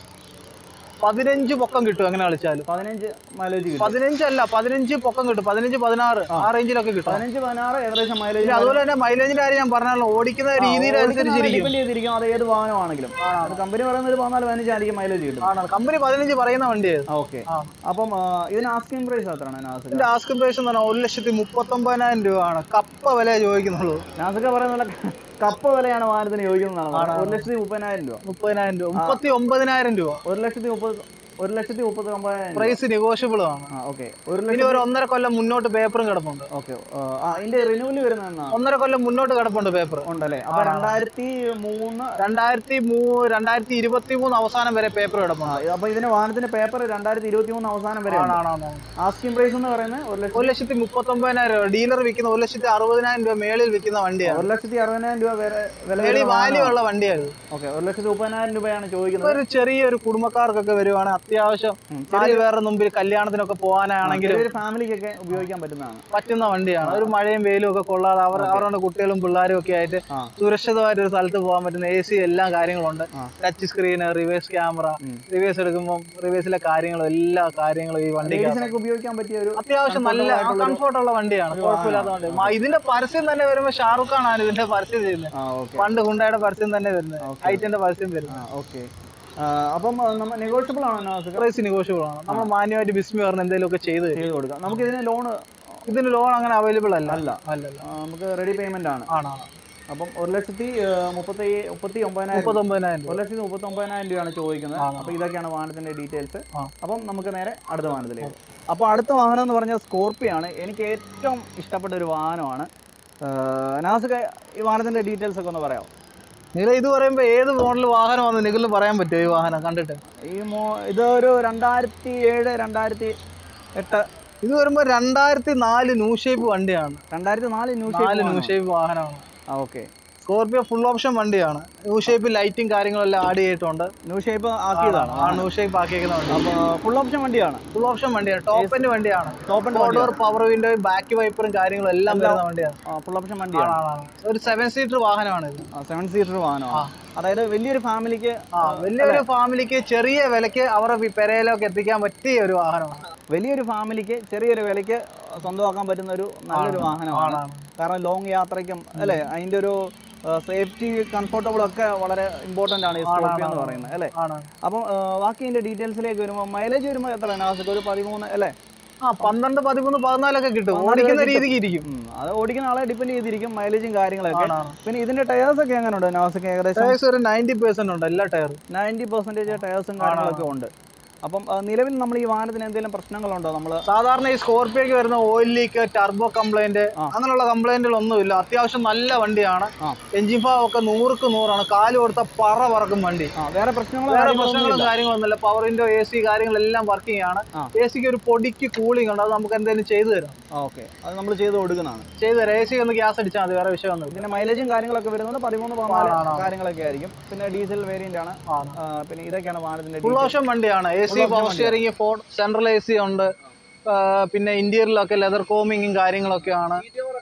Speaker 2: പതിനഞ്ച് പൊക്കം കിട്ടും എങ്ങനെ കളിച്ചാലും
Speaker 1: പതിനഞ്ച് മൈലേജ് കിട്ടും
Speaker 2: പതിനഞ്ചല്ല പതിനഞ്ച് പൊക്കം കിട്ടും പതിനഞ്ച് പതിനാറ് ആ റേഞ്ചിലൊക്കെ കിട്ടും
Speaker 1: പതിനഞ്ച് പതിനാറ് ഏകദേശം മൈലേജ്
Speaker 2: പിന്നെ അതുപോലെ തന്നെ മൈലേജിന്റെ കാര്യം ഞാൻ പറഞ്ഞല്ലോ ഓടിക്കുന്ന രീതിയിലനുസരിച്ചിരിക്കും
Speaker 1: ഡിപ്പെൻഡ് ചെയ്തിരിക്കും അത് ഏത് വാഹനമാണെങ്കിലും കമ്പനി പറയുന്നത് ഒരു പതിനാല് പതിനഞ്ചായിരിക്കും മൈലേജ് കിട്ടും
Speaker 2: ആണ് കമ്പനി പതിനഞ്ച് പറയുന്ന വണ്ടിയത്
Speaker 1: ഓക്കെ
Speaker 2: ആ.
Speaker 1: അപ്പം ആ, ഇതിന് ആസ്കിംഗ് പ്രൈസ് എത്രയാണ് നാസിക
Speaker 2: ഇതിന്റെ ആസ്കിംഗ് പ്രൈസ് എന്ന് പറഞ്ഞാൽ ഒരു ലക്ഷത്തി മുപ്പത്തൊമ്പതിനായിരം രൂപയാണ് കപ്പ വില ചോദിക്കുന്നുള്ളൂ
Speaker 1: നാസിക പറയുന്ന കപ്പ വിലയാണ് വാഹനത്തിന് ചോദിക്കുന്നതാണ് ഒരു ലക്ഷത്തി മുപ്പതിനായിരം രൂപ
Speaker 2: മുപ്പതിനായിരം രൂപ മുപ്പത്തി ഒമ്പതിനായിരം രൂപ
Speaker 1: ഒരു ലക്ഷത്തി മുപ്പത് ഒരു ലക്ഷത്തി മുപ്പത്തി ഒമ്പതിനായിരം രൂപ.
Speaker 2: പ്രൈസ് നെഗോഷ്യബിൾ ആണ്
Speaker 1: ആ ഓക്കെ ഒരു
Speaker 2: ഇനി
Speaker 1: ലക്ഷം
Speaker 2: ഒരു ഒന്നര കൊല്ലം മുന്നോട്ട് പേപ്പറും കിടപ്പുണ്ട്
Speaker 1: ഓക്കെ ആ ഇതിന്റെ റിന്യൂവൽ വരുന്ന
Speaker 2: ഒന്നര കൊല്ലം മുന്നോട്ട് കിടപ്പുണ്ട് പേപ്പർ
Speaker 1: ഉണ്ടല്ലേ അപ്പൊ രണ്ടായിരത്തി മൂന്ന്
Speaker 2: രണ്ടായിരത്തി മൂ രണ്ടായിരത്തി ഇരുപത്തി മൂന്ന് അവസാനം വരെ പേപ്പർ കിടപ്പുണ്ട്
Speaker 1: അപ്പൊ ഇതിന്റെ വാഹനത്തിന്റെ പേപ്പർ രണ്ടായിരത്തി ഇരുപത്തി മൂന്ന് അവസാനം വരെ
Speaker 2: ആണ്, ആണ്, ആണ്.
Speaker 1: ആസ്കിംഗ് പ്രൈസ് എന്ന് പറയുന്നത് ഒരു ലക്ഷത്തി
Speaker 2: ഒരു ലക്ഷത്തി മുപ്പത്തൊമ്പതിനായിരം രൂപ ഡീലർ വിൽക്കുന്ന ഒരു ലക്ഷത്തി അറുപതിനായിരം രൂപ മേളിൽ വിൽക്കുന്ന വണ്ടിയാണ്
Speaker 1: ഒരു ലക്ഷത്തി അറുപതിനായിരം രൂപ വരെ വില
Speaker 2: മേളിൽ വാല്യൂ ഉള്ള വണ്ടിയാണ്
Speaker 1: ഓക്കെ ഒരു ലക്ഷത്തി മുപ്പതിനായിരം രൂപയാണ് ചോദിക്കുന്നത്
Speaker 2: ഒരു ചെറിയൊരു കുടുംബക്കാർക്കൊക്കെ വരുവാണെങ്കിൽ അത്യാവശ്യം
Speaker 1: ഉം.
Speaker 2: നാല് പേരുടെ മുമ്പിൽ കല്യാണത്തിനൊക്കെ പോകാനാണെങ്കിലും
Speaker 1: ചെറിയൊരു ഫാമിലിക്കൊക്കെ ഉപയോഗിക്കാൻ പറ്റുന്നതാണ്
Speaker 2: പറ്റുന്ന വണ്ടിയാണ് ഒരു മഴയും വെയിലും ഒക്കെ കൊള്ളാതെ അവർ അവരുടെ കുട്ടികളും പിള്ളേരും ഒക്കെ ആയിട്ട്
Speaker 1: ആ.
Speaker 2: സുരക്ഷിതമായിട്ട് ഒരു സ്ഥലത്ത് പോകാൻ പറ്റുന്ന എ സി എല്ലാ കാര്യങ്ങളുണ്ട്
Speaker 1: ആ.
Speaker 2: ടച്ച് സ്ക്രീൻ റിവേഴ്സ് ക്യാമറ
Speaker 1: ഉം.
Speaker 2: റിവേഴ്സ് എടുക്കുമ്പോൾ റിവേഴ്സിലെ കാര്യങ്ങളും എല്ലാ കാര്യങ്ങളും ഈ വണ്ടിക്ക്
Speaker 1: ലേഡീസിനൊക്കെ ഉപയോഗിക്കാൻ പറ്റിയ ഒരു
Speaker 2: അത്യാവശ്യം നല്ല
Speaker 1: comfortable ആയിട്ടുള്ള ഒരു-
Speaker 2: കംഫർട്ട് ഉള്ള വണ്ടിയാണ് കുഴപ്പമില്ലാത്ത വണ്ടി മ- ഇതിന്റെ പരസ്യം തന്നെ വരുമ്പോൾ ഷാറുഖ് ഖാൻ ആണ് ഇതിന്റെ പരസ്യം ചെയ്യുന്നത്
Speaker 1: ആ ഓക്കെ
Speaker 2: പണ്ട് ഹുണ്ടായുടെ പരസ്യം തന്നെ വരുന്നത്
Speaker 1: Okay.
Speaker 2: ഐറ്റിന്റെ പരസ്യം വരുന്നത്
Speaker 1: ആ ഓക്കെ അപ്പം നമ്മൾ നെഗോഷ്യബിൾ ആണോ നാസിക
Speaker 2: പ്രൈസ് നെഗോഷ്യബിൾ ആണ് നമ്മൾ മാന്യമായിട്ട് ബിസ്മി പറഞ്ഞ എന്തെങ്കിലുമൊക്കെ ചെയ്ത് തരും
Speaker 1: ചെയ്ത് കൊടുക്കാം നമുക്ക് ഇതിന് ലോൺ
Speaker 2: ഇതിന് ലോൺ അങ്ങനെ അവൈലബിൾ അല്ല
Speaker 1: അല്ല
Speaker 2: അല്ലല്ല
Speaker 1: നമുക്ക് റെഡി പേയ്മെന്റ് ആണ്
Speaker 2: ആണാണ്
Speaker 1: അപ്പം ഒരു ലക്ഷത്തി ആ, മുപ്പത്തി മുപ്പത്തി ഒമ്പതിനായിരം
Speaker 2: മുപ്പത്തൊമ്പതിനായിരം രൂപ
Speaker 1: ഒരു ലക്ഷത്തി മുപ്പത്തി ഒമ്പതിനായിരം രൂപയാണ് ചോദിക്കുന്നത്
Speaker 2: ആണ്.
Speaker 1: അപ്പോൾ ഇതൊക്കെയാണ് വാഹനത്തിന്റെ ഡീറ്റെയിൽസ്
Speaker 2: ആ.
Speaker 1: അപ്പം നമുക്ക് നേരെ അടുത്ത വാഹനത്തിലേക്ക് അപ്പോൾ അടുത്ത വാഹനം എന്ന് പറഞ്ഞാൽ സ്കോർപ്പിയോ ആണ് എനിക്ക് ഏറ്റവും ഇഷ്ടപ്പെട്ട ഒരു വാഹനമാണ് നാസിക ഈ വാഹനത്തിന്റെ ഡീറ്റെയിൽസ് ഒക്കെ ഒന്ന് പറയാമോ
Speaker 2: നിങ്ങൾ ഇത് പറയുമ്പോൾ ഏത് മോഡൽ വാഹനമാണ് നിഖിലിന് പറയാൻ പറ്റുമോ ഈ വാഹനം കണ്ടിട്ട്
Speaker 1: ഈ മോ ഇതൊരു രണ്ടായിരത്തി ഏഴ് രണ്ടായിരത്തി എട്ട്
Speaker 2: ഇത് വരുമ്പോൾ രണ്ടായിരത്തി നാല് ന്യൂ ഷേപ്പ് വണ്ടിയാണ്
Speaker 1: രണ്ടായിരത്തി നാല് ന്യൂ
Speaker 2: നാല് ന്യൂ
Speaker 1: ഷേപ്പ്
Speaker 2: ഷേപ്പ് വാഹനമാണ്
Speaker 1: ആ ഓക്കെ
Speaker 2: സ്കോർപിയോ ഫുൾ ഓപ്ഷൻ വണ്ടിയാണ് ന്യൂ ഷേപ്പ് ലൈറ്റും കാര്യങ്ങളെല്ലാം ആഡ് ചെയ്തിട്ടുണ്ട്
Speaker 1: ന്യൂ ഷേപ്പ് ആക്കിയതാണ്
Speaker 2: ആ ന്യൂ ഷേപ്പ് ആക്കിയേക്കുന്ന വണ്ടി
Speaker 1: അപ്പോൾ ഫുൾ ഓപ്ഷൻ വണ്ടിയാണ്
Speaker 2: ഫുൾ ഓപ്ഷൻ വണ്ടിയാണ് ടോപ്പ് എൻഡ് വണ്ടിയാണ്
Speaker 1: ടോപ്പ് ആൻഡ്
Speaker 2: ഡോർ പവർ വിൻഡോയും ബാക്ക് വൈപ്പറും കാര്യങ്ങളും എല്ലാം വരുന്ന വണ്ടിയാണ്
Speaker 1: ഫുൾ ഓപ്ഷൻ വണ്ടിയാണ്
Speaker 2: ആണ്, ആണ്. ഒരു സെവൻ സീറ്റർ വാഹനമാണ് ഇത്
Speaker 1: സെവൻ സീറ്റർ വാഹനമാണ് അതായത് വലിയൊരു ഫാമിലിക്ക്
Speaker 2: ആ വലിയൊരു ഫാമിലിക്ക് ചെറിയ വിലക്ക് അവരുടെ പെരയിലൊക്കെ എത്തിക്കാൻ പറ്റിയ ഒരു വാഹനമാണ്
Speaker 1: വലിയൊരു ഫാമിലിക്ക് ചെറിയൊരു വിലയ്ക്ക് സ്വന്തമാക്കാൻ പറ്റുന്ന ഒരു നല്ലൊരു വാഹനമാണ്
Speaker 2: ആണാണ്.
Speaker 1: കാരണം ലോങ് യാത്രയ്ക്കും അല്ലേ അതിന്റെ ഒരു സേഫ്റ്റി കംഫർട്ടബിൾ ഒക്കെ വളരെ ഇമ്പോർട്ടന്റ് ആണ് ഈ സ്കോർപ്പിയോ എന്ന് പറയുന്നത് അല്ലേ
Speaker 2: ആണ്
Speaker 1: അപ്പം ആ, ബാക്കി ഇതിന്റെ ഡീറ്റെയിൽസിലേക്ക് വരുമ്പോൾ മൈലേജ് വരുമ്പോൾ എത്ര നാസിക്ക് ഒരു പതിമൂന്ന് അല്ലേ
Speaker 2: ആ പന്ത്രണ്ട് പതിമൂന്ന് പതിനാലൊക്കെ കിട്ടും ഓടിക്കുന്ന രീതിക്ക് ഇരിക്കും
Speaker 1: ഉം, അത് ഓടിക്കുന്ന ആളെ ഡിപ്പെൻഡ് ചെയ്തിരിക്കും മൈലേജും കാര്യങ്ങളൊക്കെ
Speaker 2: ആണാണ്.
Speaker 1: പിന്നെ ഇതിന്റെ ടയേഴ്സ് ഒക്കെ എങ്ങനെയുണ്ട് നാസിക്ക് ഏകദേശം
Speaker 2: ടയേഴ്സ് ഒരു നയൻറ്റി പെർസെന്റ് ഉണ്ട് എല്ലാ ടയറും
Speaker 1: നയൻറ്റി പെർസെൻറ്റേജ് ടയേഴ്സും കാര്യങ്ങളൊക്കെ ഉണ്ട് അപ്പം ആ, നിലവിൽ നമ്മൾ ഈ വാഹനത്തിന് എന്തെങ്കിലും പ്രശ്നങ്ങളുണ്ടോ നമ്മൾ
Speaker 2: സാധാരണ ഈ സ്കോർപിയോക്ക് വരുന്ന ഓയിൽ ലീക്ക് ടർബോ കംപ്ലൈന്റ്
Speaker 1: ആ.
Speaker 2: അങ്ങനെയുള്ള കംപ്ലൈന്റുകളൊന്നുമില്ല അത്യാവശ്യം നല്ല വണ്ടിയാണ്
Speaker 1: ആ.
Speaker 2: എഞ്ചിൻ ഭാഗം ഒക്കെ നൂറുക്ക് നൂറാണ് കാല് കൊടുത്ത പറ പറക്കും വണ്ടി
Speaker 1: ആ വേറെ പ്രശ്നങ്ങളോ
Speaker 2: വേറെ
Speaker 1: കാര്യങ്ങളോ
Speaker 2: പ്രശ്നങ്ങളും
Speaker 1: ഒന്നുമില്ല.
Speaker 2: കാര്യങ്ങളൊന്നുമില്ല പവർ വിൻഡോ എ സി കാര്യങ്ങളെല്ലാം വർക്കിംഗ് ആണ്
Speaker 1: ആ.
Speaker 2: എ സിക്ക് ഒരു പൊടിക്ക് കൂളിംഗ് ഉണ്ട് അത് നമുക്ക് എന്തെങ്കിലും ചെയ്തു തരാം
Speaker 1: ആ ഓക്കെ അത് നമ്മൾ ചെയ്ത് കൊടുക്കുന്നതാണ്
Speaker 2: ചെയ്തു തരാം എ സി ഒന്ന് ഗ്യാസ് അടിച്ചാൽ മതി വേറെ വിഷയമൊന്നുമില്ല
Speaker 1: ഇതിന്റെ മൈലേജും കാര്യങ്ങളൊക്കെ വരുന്നത് പതിമൂന്ന് പതിനാല്
Speaker 2: ആണ്, ആണ്.
Speaker 1: കാര്യങ്ങളൊക്കെ ആയിരിക്കും പിന്നെ ഡീസൽ വേരിയന്റ് ആണ്
Speaker 2: ആണ്.
Speaker 1: ആ, പിന്നെ ഇതൊക്കെയാണ് വാഹനത്തിന്റെ
Speaker 2: ഫുൾ
Speaker 1: details.
Speaker 2: ഓപ്ഷൻ വണ്ടിയാണ് A C
Speaker 1: Full option
Speaker 2: power steering four central A C ഉണ്ട് ആ, പിന്നെ ഇന്റീരിയറിലൊക്കെ ലെതർ കോമിങ്ങും കാര്യങ്ങളൊക്കെ ആണ്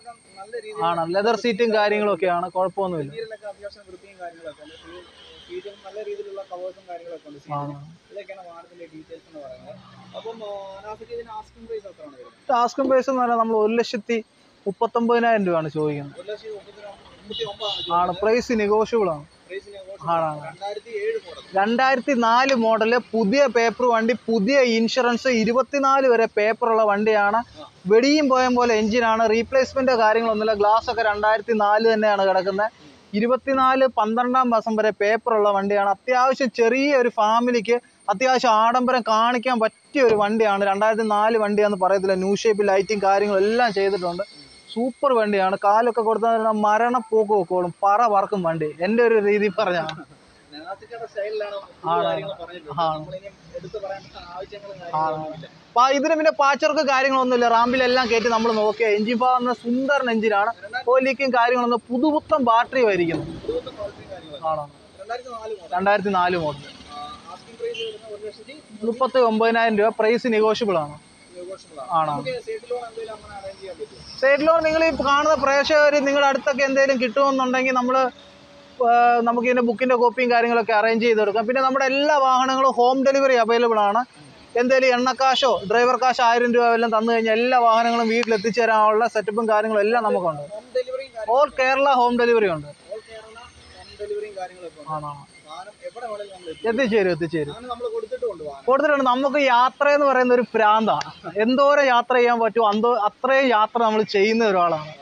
Speaker 2: ആണ് ലെതർ സീറ്റും കാര്യങ്ങളൊക്കെയാണ് കുഴപ്പമൊന്നുമില്ല
Speaker 1: അത്യാവശ്യം വൃത്തിയും കാര്യങ്ങളൊക്കെ ഉണ്ട്. സീ- സീറ്റും നല്ല രീതിയിലുള്ള കവേഴ്സും കാര്യങ്ങളൊക്കെ ഉണ്ട്
Speaker 2: ആണ്.
Speaker 1: സീറ്റിന്. ഇതൊക്കെയാണ് വാഹനത്തിന്റെ ഡീറ്റെയിൽസ് എന്ന് പറയുന്നത് അപ്പം ആ, നാസിക്ക് ഇതിന് ആസ്കിംഗ് പ്രൈസ് എത്രയാണ് വരുന്നത്
Speaker 2: ടാസ്കും പ്രൈസ് എന്ന് പറഞ്ഞാൽ നമ്മൾ ഒരു ലക്ഷത്തി മുപ്പത്തൊമ്പതിനായിരം രൂപയാണ് ചോദിക്കുന്നത്
Speaker 1: ഒരു ലക്ഷത്തി മുപ്പത്തി മുപ്പത്തി ഒമ്പതാണ്
Speaker 2: ആണ് പ്രൈസ് നെഗോഷ്യബിൾ ആണ്
Speaker 1: പ്രൈസിന്
Speaker 2: ആണാണ്.
Speaker 1: രണ്ടായിരത്തി ഏഴ് മോഡൽ
Speaker 2: രണ്ടായിരത്തി നാല് മോഡല് പുതിയ പേപ്പർ വണ്ടി പുതിയ ഇൻഷുറൻസ് ഇരുപത്തിനാല് വരെ പേപ്പറുള്ള വണ്ടിയാണ് വെടിയും പോയ പോലെ എഞ്ചിനാണ് റീപ്ലേസ്മെന്റ് കാര്യങ്ങളൊന്നുമില്ല ഗ്ലാസ് ഒക്കെ രണ്ടായിരത്തി നാല് തന്നെയാണ് കിടക്കുന്നത് ഇരുപത്തിനാല് പന്ത്രണ്ടാം മാസം വരെ പേപ്പറുള്ള വണ്ടിയാണ് അത്യാവശ്യം ചെറിയ ഒരു ഫാമിലിക്ക് അത്യാവശ്യം ആഡംബരം കാണിക്കാൻ പറ്റിയ ഒരു വണ്ടിയാണ് രണ്ടായിരത്തി നാല് വണ്ടിയാന്ന് പറയത്തില്ല ന്യൂ ഷേപ്പ് ലൈറ്റും കാര്യങ്ങളും എല്ലാം ചെയ്തിട്ടുണ്ട് സൂപ്പർ വണ്ടിയാണ് കാലൊക്കെ കൊടുത്താൽ മരണപ്പോക്ക് വെക്കോളും പറ പറക്കും വണ്ടി എൻ്റെ ഒരു രീതി പറഞ്ഞാണ്
Speaker 1: നാസിക്കയുടെ സ്റ്റൈലിലാണ്
Speaker 2: ആണ്.
Speaker 1: കാര്യങ്ങൾ പറഞ്ഞിട്ടുള്ളത്
Speaker 2: ആണ്.
Speaker 1: നമ്മളിനി എടുത്തു പറയേണ്ട ആവശ്യങ്ങളും കാര്യങ്ങളൊന്നുമില്ല
Speaker 2: അപ്പൊ ഇതിന് പിന്നെ പാച്ചർക്ക് കാര്യങ്ങളൊന്നുമില്ല റാമ്പിലെല്ലാം കയറ്റി നമ്മൾ നോക്കിയ എഞ്ചിൻ ഭാഗം സുന്ദരൻ എഞ്ചിനാണ് ഓലിക്കും കാര്യങ്ങളൊന്നും പുതുപുത്തൻ ബാറ്ററി ആയിരിക്കുന്നു
Speaker 1: ഇരുപത്തി ക്വാളിറ്റിയും കാര്യങ്ങളൊക്കെ
Speaker 2: ആണോ
Speaker 1: രണ്ടായിരത്തി നാല് മോഡൽ
Speaker 2: രണ്ടായിരത്തി നാല് മോഡൽ
Speaker 1: ആസ്കിംഗ് പ്രൈസ് വരുന്നത് ഒരു ലക്ഷത്തി
Speaker 2: മുപ്പത്തി ഒമ്പതിനായിരം രൂപ പ്രൈസ് നെഗോഷ്യബിൾ ആണ്
Speaker 1: നെഗോഷ്യബിൾ
Speaker 2: ആണോ
Speaker 1: നമുക്ക് സീറ്റ് ലോൺ എന്തെങ്കിലും അങ്ങനെ അറേഞ്ച് ചെയ്യാൻ പറ്റുമോ
Speaker 2: സൈഡ് ലോൺ നിങ്ങൾ ഈ കാണുന്ന പ്രേക്ഷകർ നിങ്ങളുടെ അടുത്തൊക്കെ എന്തെങ്കിലും കിട്ടുമെന്നുണ്ടെങ്കിൽ നമ്മൾ നമുക്ക് ഇതിൻ്റെ ബുക്കിൻ്റെ കോപ്പിയും കാര്യങ്ങളൊക്കെ അറേഞ്ച് ചെയ്ത് കൊടുക്കാം പിന്നെ നമ്മുടെ എല്ലാ വാഹനങ്ങളും ഹോം ഡെലിവറി അവൈലബിൾ ആണ് എന്തെങ്കിലും എണ്ണക്കാശോ ഡ്രൈവർ കാശോ ആയിരം രൂപ എല്ലാം തന്നു കഴിഞ്ഞാൽ എല്ലാ വാഹനങ്ങളും വീട്ടിൽ എത്തിച്ചേരാനുള്ള സെറ്റപ്പും കാര്യങ്ങളും എല്ലാം നമുക്കുണ്ട്
Speaker 1: ഹോം ഡെലിവറിയും
Speaker 2: ഓൾ കേരള ഹോം ഡെലിവറി ഉണ്ട്
Speaker 1: ഓൾ കേരള ഹോം ഡെലിവറിയും കാര്യങ്ങളൊക്കെ ഉണ്ട്
Speaker 2: ആണോ
Speaker 1: സാധനം എവിടെ വേണമെങ്കിലും നമ്മൾ എത്തിക്കും.
Speaker 2: എത്തിച്ചേരും എത്തിച്ചേരും
Speaker 1: അങ്ങനെ നമ്മൾ കൊടുത്തിട്ടുണ്ട് വാഹനം
Speaker 2: കൊടുത്തിട്ടുണ്ട് നമുക്ക് യാത്ര എന്ന് പറയുന്ന ഒരു പ്രാന്താണ് എന്തോരം യാത്ര ചെയ്യാൻ പറ്റുമോ അന്തോ അത്രയും യാത്ര നമ്മൾ ചെയ്യുന്ന ഒരാളാണ്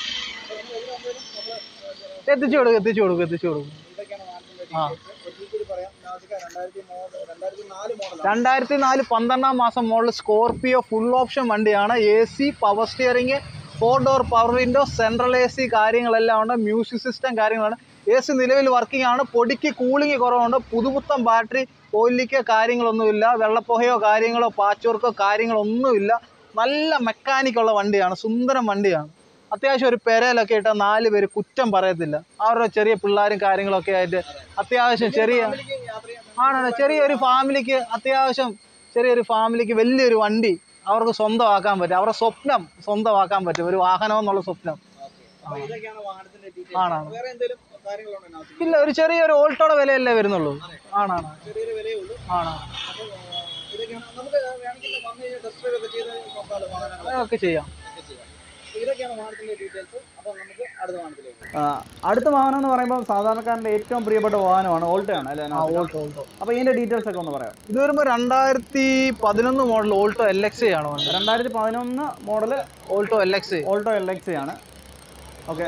Speaker 2: എത്തിച്ചു കൊടുക്കും എത്തിച്ചു കൊടുക്കും എത്തിച്ചു കൊടുക്കും
Speaker 1: ഇതൊക്കെയാണ് വാഹനത്തിന്റെ
Speaker 2: ആ.
Speaker 1: ഡീറ്റെയിൽസ് ഒരിക്കൽ കൂടി പറയാം നാസിക രണ്ടായിരത്തി മോഡൽ രണ്ടായിരത്തി നാല് മോഡലാണ്
Speaker 2: രണ്ടായിരത്തി നാല് പന്ത്രണ്ടാം മാസം മോഡൽ സ്കോർപിയോ ഫുൾ ഓപ്ഷൻ വണ്ടിയാണ് A C power steering four door power window central A C കാര്യങ്ങളെല്ലാം ഉണ്ട് മ്യൂസിക് സിസ്റ്റം കാര്യങ്ങളാണ് എ സി നിലവിൽ വർക്കിംഗ് ആണ് പൊടിക്ക് കൂളിംഗ് കുറവുണ്ട് പുതുപുത്തൻ ബാറ്ററി ഓയിലിക്ക് കാര്യങ്ങളൊന്നുമില്ല വെള്ളപ്പൊഹയോ കാര്യങ്ങളോ പാച്ച് വർക്കോ കാര്യങ്ങളൊന്നുമില്ല നല്ല മെക്കാനിക്കുള്ള വണ്ടിയാണ് സുന്ദരം വണ്ടിയാണ് അത്യാവശ്യം ഒരു പെരയിലൊക്കെ ഇട്ടാൽ നാല് പേര് കുറ്റം പറയത്തില്ല അവരുടെ ചെറിയ പിള്ളേരും കാര്യങ്ങളൊക്കെ ആയിട്ട് അത്യാവശ്യം ചെറിയ
Speaker 1: ഫാമിലിക്ക് യാത്ര ചെയ്യാൻ
Speaker 2: ആണാണ് ചെറിയൊരു ഫാമിലിക്ക് അത്യാവശ്യം ചെറിയൊരു ഫാമിലിക്ക് വലിയൊരു വണ്ടി അവർക്ക് സ്വന്തമാക്കാൻ പറ്റും അവരുടെ സ്വപ്നം സ്വന്തമാക്കാൻ പറ്റും ഒരു വാഹനം എന്നുള്ള സ്വപ്നം
Speaker 1: അപ്പൊ ഇതൊക്കെയാണ് വാഹനത്തിന്റെ
Speaker 2: ആണാണ്.
Speaker 1: ഡീറ്റെയിൽസ് വേറെ എന്തെങ്കിലും കാര്യങ്ങളുണ്ടോ നാസിക
Speaker 2: ഇല്ല ഒരു ചെറിയൊരു ഓൾട്ടോയുടെ വിലയല്ലേ വരുന്നുള്ളൂ ആണാണ്
Speaker 1: ചെറിയൊരു വിലയേ ഉള്ളൂ
Speaker 2: ആണ്
Speaker 1: അപ്പോൾ ഇതൊക്കെയാണ് നമുക്ക് വേണമെങ്കിൽ വന്നു കഴിഞ്ഞാൽ ടെസ്റ്റ് ഡ്രൈവ് ഒക്കെ ചെയ്ത് നോക്കാമല്ലോ വാഹനങ്ങൾ
Speaker 2: അതൊക്കെ ചെയ്യാം
Speaker 1: ഒക്കെ ചെയ്യാം അപ്പോൾ ഇതൊക്കെയാണ് വാഹനത്തിന്റെ ഡീറ്റെയിൽസ് അപ്പോൾ നമുക്ക് അടുത്ത വാഹനത്തിലേക്ക്
Speaker 3: അടുത്ത വാഹനം എന്ന് പറയുമ്പോൾ സാധാരണക്കാരൻ്റെ ഏറ്റവും പ്രിയപ്പെട്ട വാഹനമാണ് ഓൾട്ടോയാണ് അല്ലേ
Speaker 2: ആ ഓൾട്ടോ ഓൾട്ടോ
Speaker 3: അപ്പോൾ ഇതിൻ്റെ ഡീറ്റെയിൽസ് ഒക്കെ ഒന്ന് പറയാം
Speaker 2: ഇത് വരുമ്പോൾ രണ്ടായിരത്തി പതിനൊന്ന് മോഡൽ ഓൾട്ടോ എൽ എക്സ് ആണ് വണ്ടി
Speaker 3: രണ്ടായിരത്തി പതിനൊന്ന് model
Speaker 2: Alto L X
Speaker 3: Alto L X ആണ് ഓക്കെ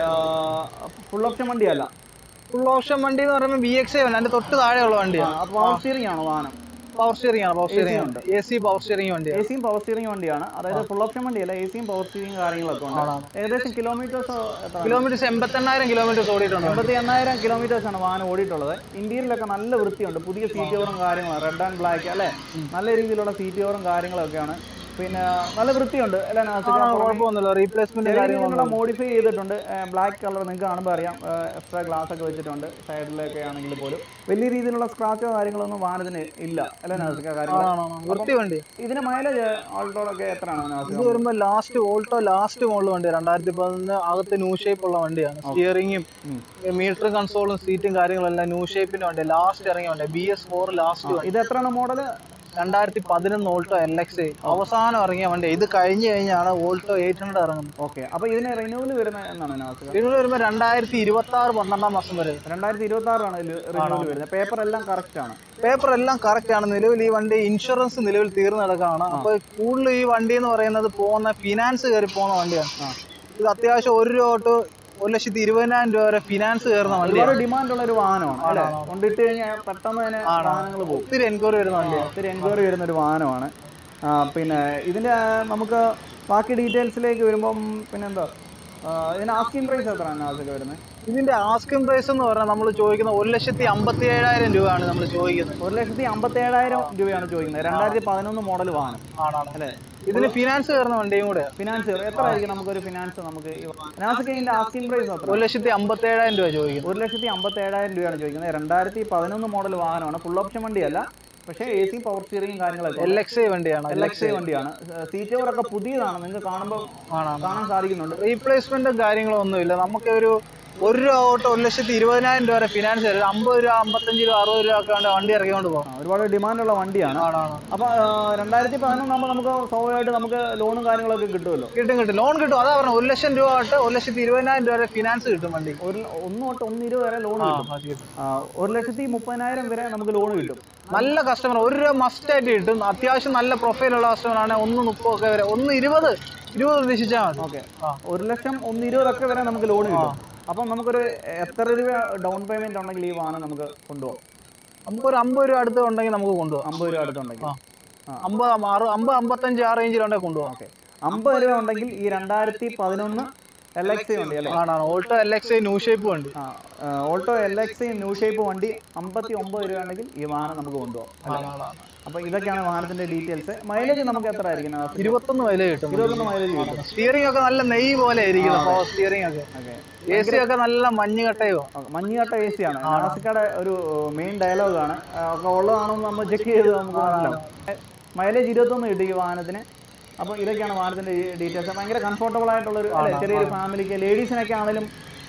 Speaker 3: ഫുൾ ഓപ്ഷൻ വണ്ടിയല്ല
Speaker 2: ഫുൾ ഓപ്ഷൻ വണ്ടി എന്ന് പറയുമ്പോൾ ബി എക്സ് ആണ് അതിന്റെ തൊട്ട് താഴെയുള്ള വണ്ടിയാണ്
Speaker 3: അപ്പോൾ പവർ സ്റ്റിയറിംഗ് ആണോ വാഹനം
Speaker 2: പവർ സ്റ്റിയറിംഗ് ആണ് പവർ സ്റ്റിയറിംഗ്
Speaker 3: ഉണ്ട്.
Speaker 2: A C power steering
Speaker 3: A
Speaker 2: വണ്ടിയാണ്
Speaker 3: സിയും പവർ സ്റ്റിയറിംഗ് വണ്ടിയാണ് അതായത് ഫുൾ ഓപ്ഷൻ വണ്ടിയല്ല എ സിയും പവർ സ്റ്റിയറിംഗ് കാര്യങ്ങളൊക്കെ ഉണ്ട്
Speaker 2: ആണാണ്.
Speaker 3: ഏകദേശം കിലോമീറ്റേഴ്സ് എത്ര
Speaker 2: കിലോമീറ്റേഴ്സ് എൺപത്തെണ്ണായിരം കിലോമീറ്റേഴ്സ് ഓടിയിട്ടുണ്ട് വണ്ടി.
Speaker 3: എൺപത്തി എണ്ണായിരം കിലോമീറ്റേഴ്സ് ആണ് വാഹനം ഓടിയിട്ടുള്ളത് ഇന്ത്യയിലൊക്കെ നല്ല വൃത്തിയുണ്ട് പുതിയ സീറ്റ് കവറും കാര്യങ്ങളും റെഡ് ആൻഡ് ബ്ലാക്ക് അല്ലേ നല്ല രീതിയിലുള്ള സീറ്റ് കവറും കാര്യങ്ങളൊക്കെയാണ് പിന്നെ നല്ല വൃത്തിയുണ്ട് അല്ലേ
Speaker 2: ആ,
Speaker 3: നാസിക?
Speaker 2: കുഴപ്പമൊന്നുമില്ല റീപ്ലേസ്മെന്റ്
Speaker 3: ചെറിയ
Speaker 2: കാര്യങ്ങളൊന്നും
Speaker 3: രീതിയിലുള്ള മോഡിഫൈ ചെയ്തിട്ടുണ്ട് ബ്ലാക്ക് കളർ നിങ്ങൾക്ക് കാണുമ്പോൾ അറിയാം എക്സ്ട്രാ ഗ്ലാസ് ഒക്കെ വെച്ചിട്ടുണ്ട് സൈഡിലൊക്കെ ആണെങ്കിൽ പോലും വലിയ രീതിയിലുള്ള സ്ക്രാച്ചോ കാര്യങ്ങളൊന്നും വാഹനത്തിന് ഇല്ല അല്ലേ നാസിക കാര്യങ്ങൾ
Speaker 2: ആണാണ് വൃത്തി വണ്ടി
Speaker 3: ഇതിന് മൈലേജ് ഓൾട്ടോളൊക്കെ എത്രയാണ്
Speaker 2: ഇത്
Speaker 3: നാസിക
Speaker 2: വരുമ്പോൾ ലാസ്റ്റ് ഓൾട്ടോ ലാസ്റ്റ് മോഡൽ വണ്ടി രണ്ടായിരത്തി പതിനൊന്ന് അകത്ത് ന്യൂ ഷേപ്പ് ഉള്ള വണ്ടിയാണ് സ്റ്റിയറിംഗും
Speaker 3: ഉം.
Speaker 2: മീറ്റർ കൺസോളും സീറ്റും കാര്യങ്ങളെല്ലാം ന്യൂ ഷേപ്പിന്റെ വണ്ടി ലാസ്റ്റ് ഇറങ്ങിയ വണ്ടി ബി എസ് ഫോർ ലാസ്റ്റ്
Speaker 3: ഇത് എത്രയാണ് മോഡൽ
Speaker 2: രണ്ടായിരത്തി പതിനൊന്ന് ഓൾട്ടോ എൽ എക്സ് അവസാനം ഇറങ്ങിയ വണ്ടി ഇത് കഴിഞ്ഞ് കഴിഞ്ഞാണ് ഓൾട്ടോ എയ്റ്റ് ഹൺഡ്രഡ് ഇറങ്ങുന്നത്
Speaker 3: ഓക്കെ അപ്പോൾ ഇതിന് റിന്യൂവൽ വരുന്ന എന്നാണ് നാസിക
Speaker 2: ഇതിൽ വരുമ്പോൾ രണ്ടായിരത്തി ഇരുപത്തി ആറ് പന്ത്രണ്ടാം മാസം വരെ
Speaker 3: രണ്ടായിരത്തി ഇരുപത്തി ആറാണ് റിന്യൂവൽ വരുന്നത് പേപ്പർ എല്ലാം കറക്റ്റ് ആണ്
Speaker 2: പേപ്പർ എല്ലാം കറക്റ്റ് ആണ് നിലവിൽ ഈ വണ്ടി ഇൻഷുറൻസ് നിലവിൽ തീർന്നു കിടക്കുകയാണ് അപ്പോൾ കൂടുതൽ ഈ വണ്ടി എന്ന് പറയുന്നത് പോകുന്ന ഫിനാൻസ് കയറി പോകുന്ന വണ്ടിയാണ്
Speaker 3: ആ.
Speaker 2: ഇത് അത്യാവശ്യം ഒരു രൂപ തൊട്ട് ഒരു ലക്ഷത്തി ഇരുപതിനായിരം രൂപ വരെ ഫിനാൻസ് കയറുന്ന വണ്ടിയാണ്
Speaker 3: ഒരുപാട് ഡിമാൻഡ് ഉള്ള ഒരു വാഹനമാണ് അല്ലേ കൊണ്ടിട്ട് കഴിഞ്ഞാൽ പെട്ടെന്ന് തന്നെ വാഹനങ്ങൾ പോകും
Speaker 2: ഒത്തിരി എൻക്വയറി വരുന്ന വണ്ടിയാണ്
Speaker 3: ഒത്തിരി എൻക്വയറി വരുന്ന ഒരു വാഹനമാണ് ആ, പിന്നെ ഇതിൻ്റെ നമുക്ക് ബാക്കി ഡീറ്റെയിൽസിലേക്ക് വരുമ്പം പിന്നെന്താ ആ, ഇതിന് ആസ്കിംഗ് പ്രൈസ് എത്രയാണ് ആദ്യമൊക്കെ വരുന്നത്
Speaker 2: ഇതിന്റെ ആസ്കിംഗ് പ്രൈസ് എന്ന് പറഞ്ഞാൽ നമ്മൾ ചോദിക്കുന്ന ഒരു ലക്ഷത്തി അമ്പത്തി ഏഴായിരം രൂപയാണ് നമ്മൾ ചോദിക്കുന്നത്
Speaker 3: ഒരു ലക്ഷത്തി അമ്പത്തി ഏഴായിരം രൂപയാണ് ചോദിക്കുന്നത് രണ്ടായിരത്തി പതിനൊന്ന് മോഡൽ വാഹനം
Speaker 2: ആണാണ്
Speaker 3: അല്ലേ
Speaker 2: ഇതിന് ഫിനാൻസ് കയറുന്ന വണ്ടിയും കൂടെ
Speaker 3: ഫിനാൻസ് എത്ര ആയിരിക്കും നമുക്കൊരു ഫിനാൻസ് നമുക്ക് ഫിനാൻസൊക്കെ ഇതിൻ്റെ ആസ്കിംഗ് പ്രൈസ് എത്ര
Speaker 2: ഒരു ലക്ഷത്തി അമ്പത്തി ഏഴായിരം രൂപ ചോദിക്കുന്നത്
Speaker 3: ഒരു ലക്ഷത്തി അമ്പത്തി ഏഴായിരം രൂപയാണ് ചോദിക്കുന്നത് രണ്ടായിരത്തി പതിനൊന്ന് മോഡൽ വാഹനമാണ് ഫുൾ ഓപ്ഷൻ വണ്ടിയല്ല പക്ഷേ എ സി പവർ സ്റ്റിയറിംഗ് കാര്യങ്ങളൊക്കെ
Speaker 2: എൽ എക്സ് ഐ വണ്ടിയാണ്
Speaker 3: എൽ എക്സ് വണ്ടിയാണ് സീറ്റ് കവറൊക്കെ പുതിയതാണ് നിങ്ങൾക്ക് കാണുമ്പോൾ
Speaker 2: ആണാണ്
Speaker 3: കാണാൻ സാധിക്കുന്നുണ്ട്
Speaker 2: റീപ്ലേസ്മെന്റും കാര്യങ്ങളും ഒന്നുമില്ല നമുക്ക് ഒരു ഒരു രൂപ തൊട്ട് ഒരു ലക്ഷത്തി ഇരുപതിനായിരം രൂപ വരെ ഫിനാൻസ് തരും അമ്പത് രൂപ അമ്പത്തഞ്ച് രൂപ അറുപത് രൂപ ഒക്കെ വേണ്ട വണ്ടി ഇറക്കിക്കൊണ്ട് പോകാം
Speaker 3: ആ, ഒരുപാട് ഡിമാൻഡുള്ള വണ്ടിയാണ്
Speaker 2: ആണാണ്
Speaker 3: അപ്പോൾ രണ്ടായിരത്തി പതിനൊന്നാകുമ്പോൾ നമുക്ക് സ്വാഭാവികമായിട്ട് നമുക്ക് ലോണും കാര്യങ്ങളൊക്കെ കിട്ടുമല്ലോ
Speaker 2: കിട്ടും കിട്ടും ലോൺ കിട്ടും അതാ പറഞ്ഞത് ഒരു ലക്ഷം രൂപ തൊട്ട് ഒരു ലക്ഷത്തി ഇരുപതിനായിരം രൂപ വരെ ഫിനാൻസ് കിട്ടും വണ്ടി
Speaker 3: ഒരു ഒന്ന് തൊട്ട് ഒന്ന് ഇരുപത് വരെ ലോൺ
Speaker 2: ആ,
Speaker 3: കിട്ടും
Speaker 2: അത് കിട്ടും.
Speaker 3: ആ, ഒരു ലക്ഷത്തി മുപ്പതിനായിരം വരെ നമുക്ക് ലോൺ കിട്ടും
Speaker 2: നല്ല കസ്റ്റമർ ഒരു രൂപ മസ്റ്റ് ആയിട്ട് കിട്ടും അത്യാവശ്യം നല്ല പ്രൊഫൈലുള്ള കസ്റ്റമർ ആണെങ്കിൽ ഒന്ന് മുപ്പതൊക്കെ വരെ ഒന്ന് ഇരുപത് ഇരുപത് പ്രതീക്ഷിച്ചാൽ മതി
Speaker 3: ഓക്കെ
Speaker 2: ആ.
Speaker 3: ഒരു ലക്ഷം ഒന്ന് ഇരുപതൊക്കെ വരെ നമുക്ക് ലോൺ കിട്ടും അപ്പം നമുക്കൊരു എത്ര രൂപ ഡൗൺ പേയ്മെന്റ് ഉണ്ടെങ്കിൽ ഈ വാഹനം നമുക്ക് കൊണ്ടുപോകാം
Speaker 2: നമുക്കൊരു അമ്പത് രൂപ അടുത്ത് ഉണ്ടെങ്കിൽ നമുക്ക് കൊണ്ടുപോകാം
Speaker 3: അമ്പത് രൂപ അടുത്തുണ്ടെങ്കിൽ
Speaker 2: ആ. അമ്പത് ആറ് അമ്പത് അമ്പത്തഞ്ച് ആ റേഞ്ചിലുണ്ടെങ്കിൽ കൊണ്ടുപോകാം
Speaker 3: ഓക്കെ അമ്പത് രൂപ ഉണ്ടെങ്കിൽ ഈ രണ്ടായിരത്തി പതിനൊന്ന് എൽ എക്സ് വണ്ടി അല്ലേ
Speaker 2: ആണാണ് Alto L X I new shape വണ്ടി
Speaker 3: ആ Alto L X new shape വണ്ടി അമ്പത്തി ഒമ്പത് രൂപ ഉണ്ടെങ്കിൽ ഈ വാഹനം നമുക്ക് കൊണ്ടുപോകാം അല്ലേ അപ്പോൾ ഇതൊക്കെയാണ് വാഹനത്തിന്റെ ഡീറ്റെയിൽസ് മൈലേജ് നമുക്ക് എത്ര ആയിരിക്കും നാസിക്?
Speaker 2: ഇരുപത്തൊന്ന് വില കിട്ടും
Speaker 3: ഇരുപത്തൊന്ന് മൈലേജ് കിട്ടും
Speaker 2: സ്റ്റിയറിംഗ് ഒക്കെ നല്ല നെയ്യ് പോലെ ഇരിക്കുന്നത് പവർ സ്റ്റിയറിംഗ് ഒക്കെ
Speaker 3: ഓക്കെ
Speaker 2: എ സി ഒക്കെ നല്ല മഞ്ഞ് കട്ടയോ
Speaker 3: മഞ്ഞുകാട്ട എ സി ആണ് നാസിക്കയുടെ ഒരു മെയിൻ ഡയലോഗാണ് ഒക്കെ ഉള്ളതാണെന്ന് നമ്മൾ ചെക്ക് ചെയ്ത് നമുക്ക് മനസ്സിലാവും മൈലേജ് ഇരുപത്തൊന്ന് കിട്ടി ഈ വാഹനത്തിന് അപ്പോൾ ഇതൊക്കെയാണ് വാഹനത്തിന്റെ ഡീറ്റെയിൽസ് ഭയങ്കര കംഫർട്ടബിൾ ആയിട്ടുള്ള ഒരു അല്ലേ ചെറിയൊരു ഫാമിലിക്ക് ലേഡീസിനൊക്കെ ആണെങ്കിലും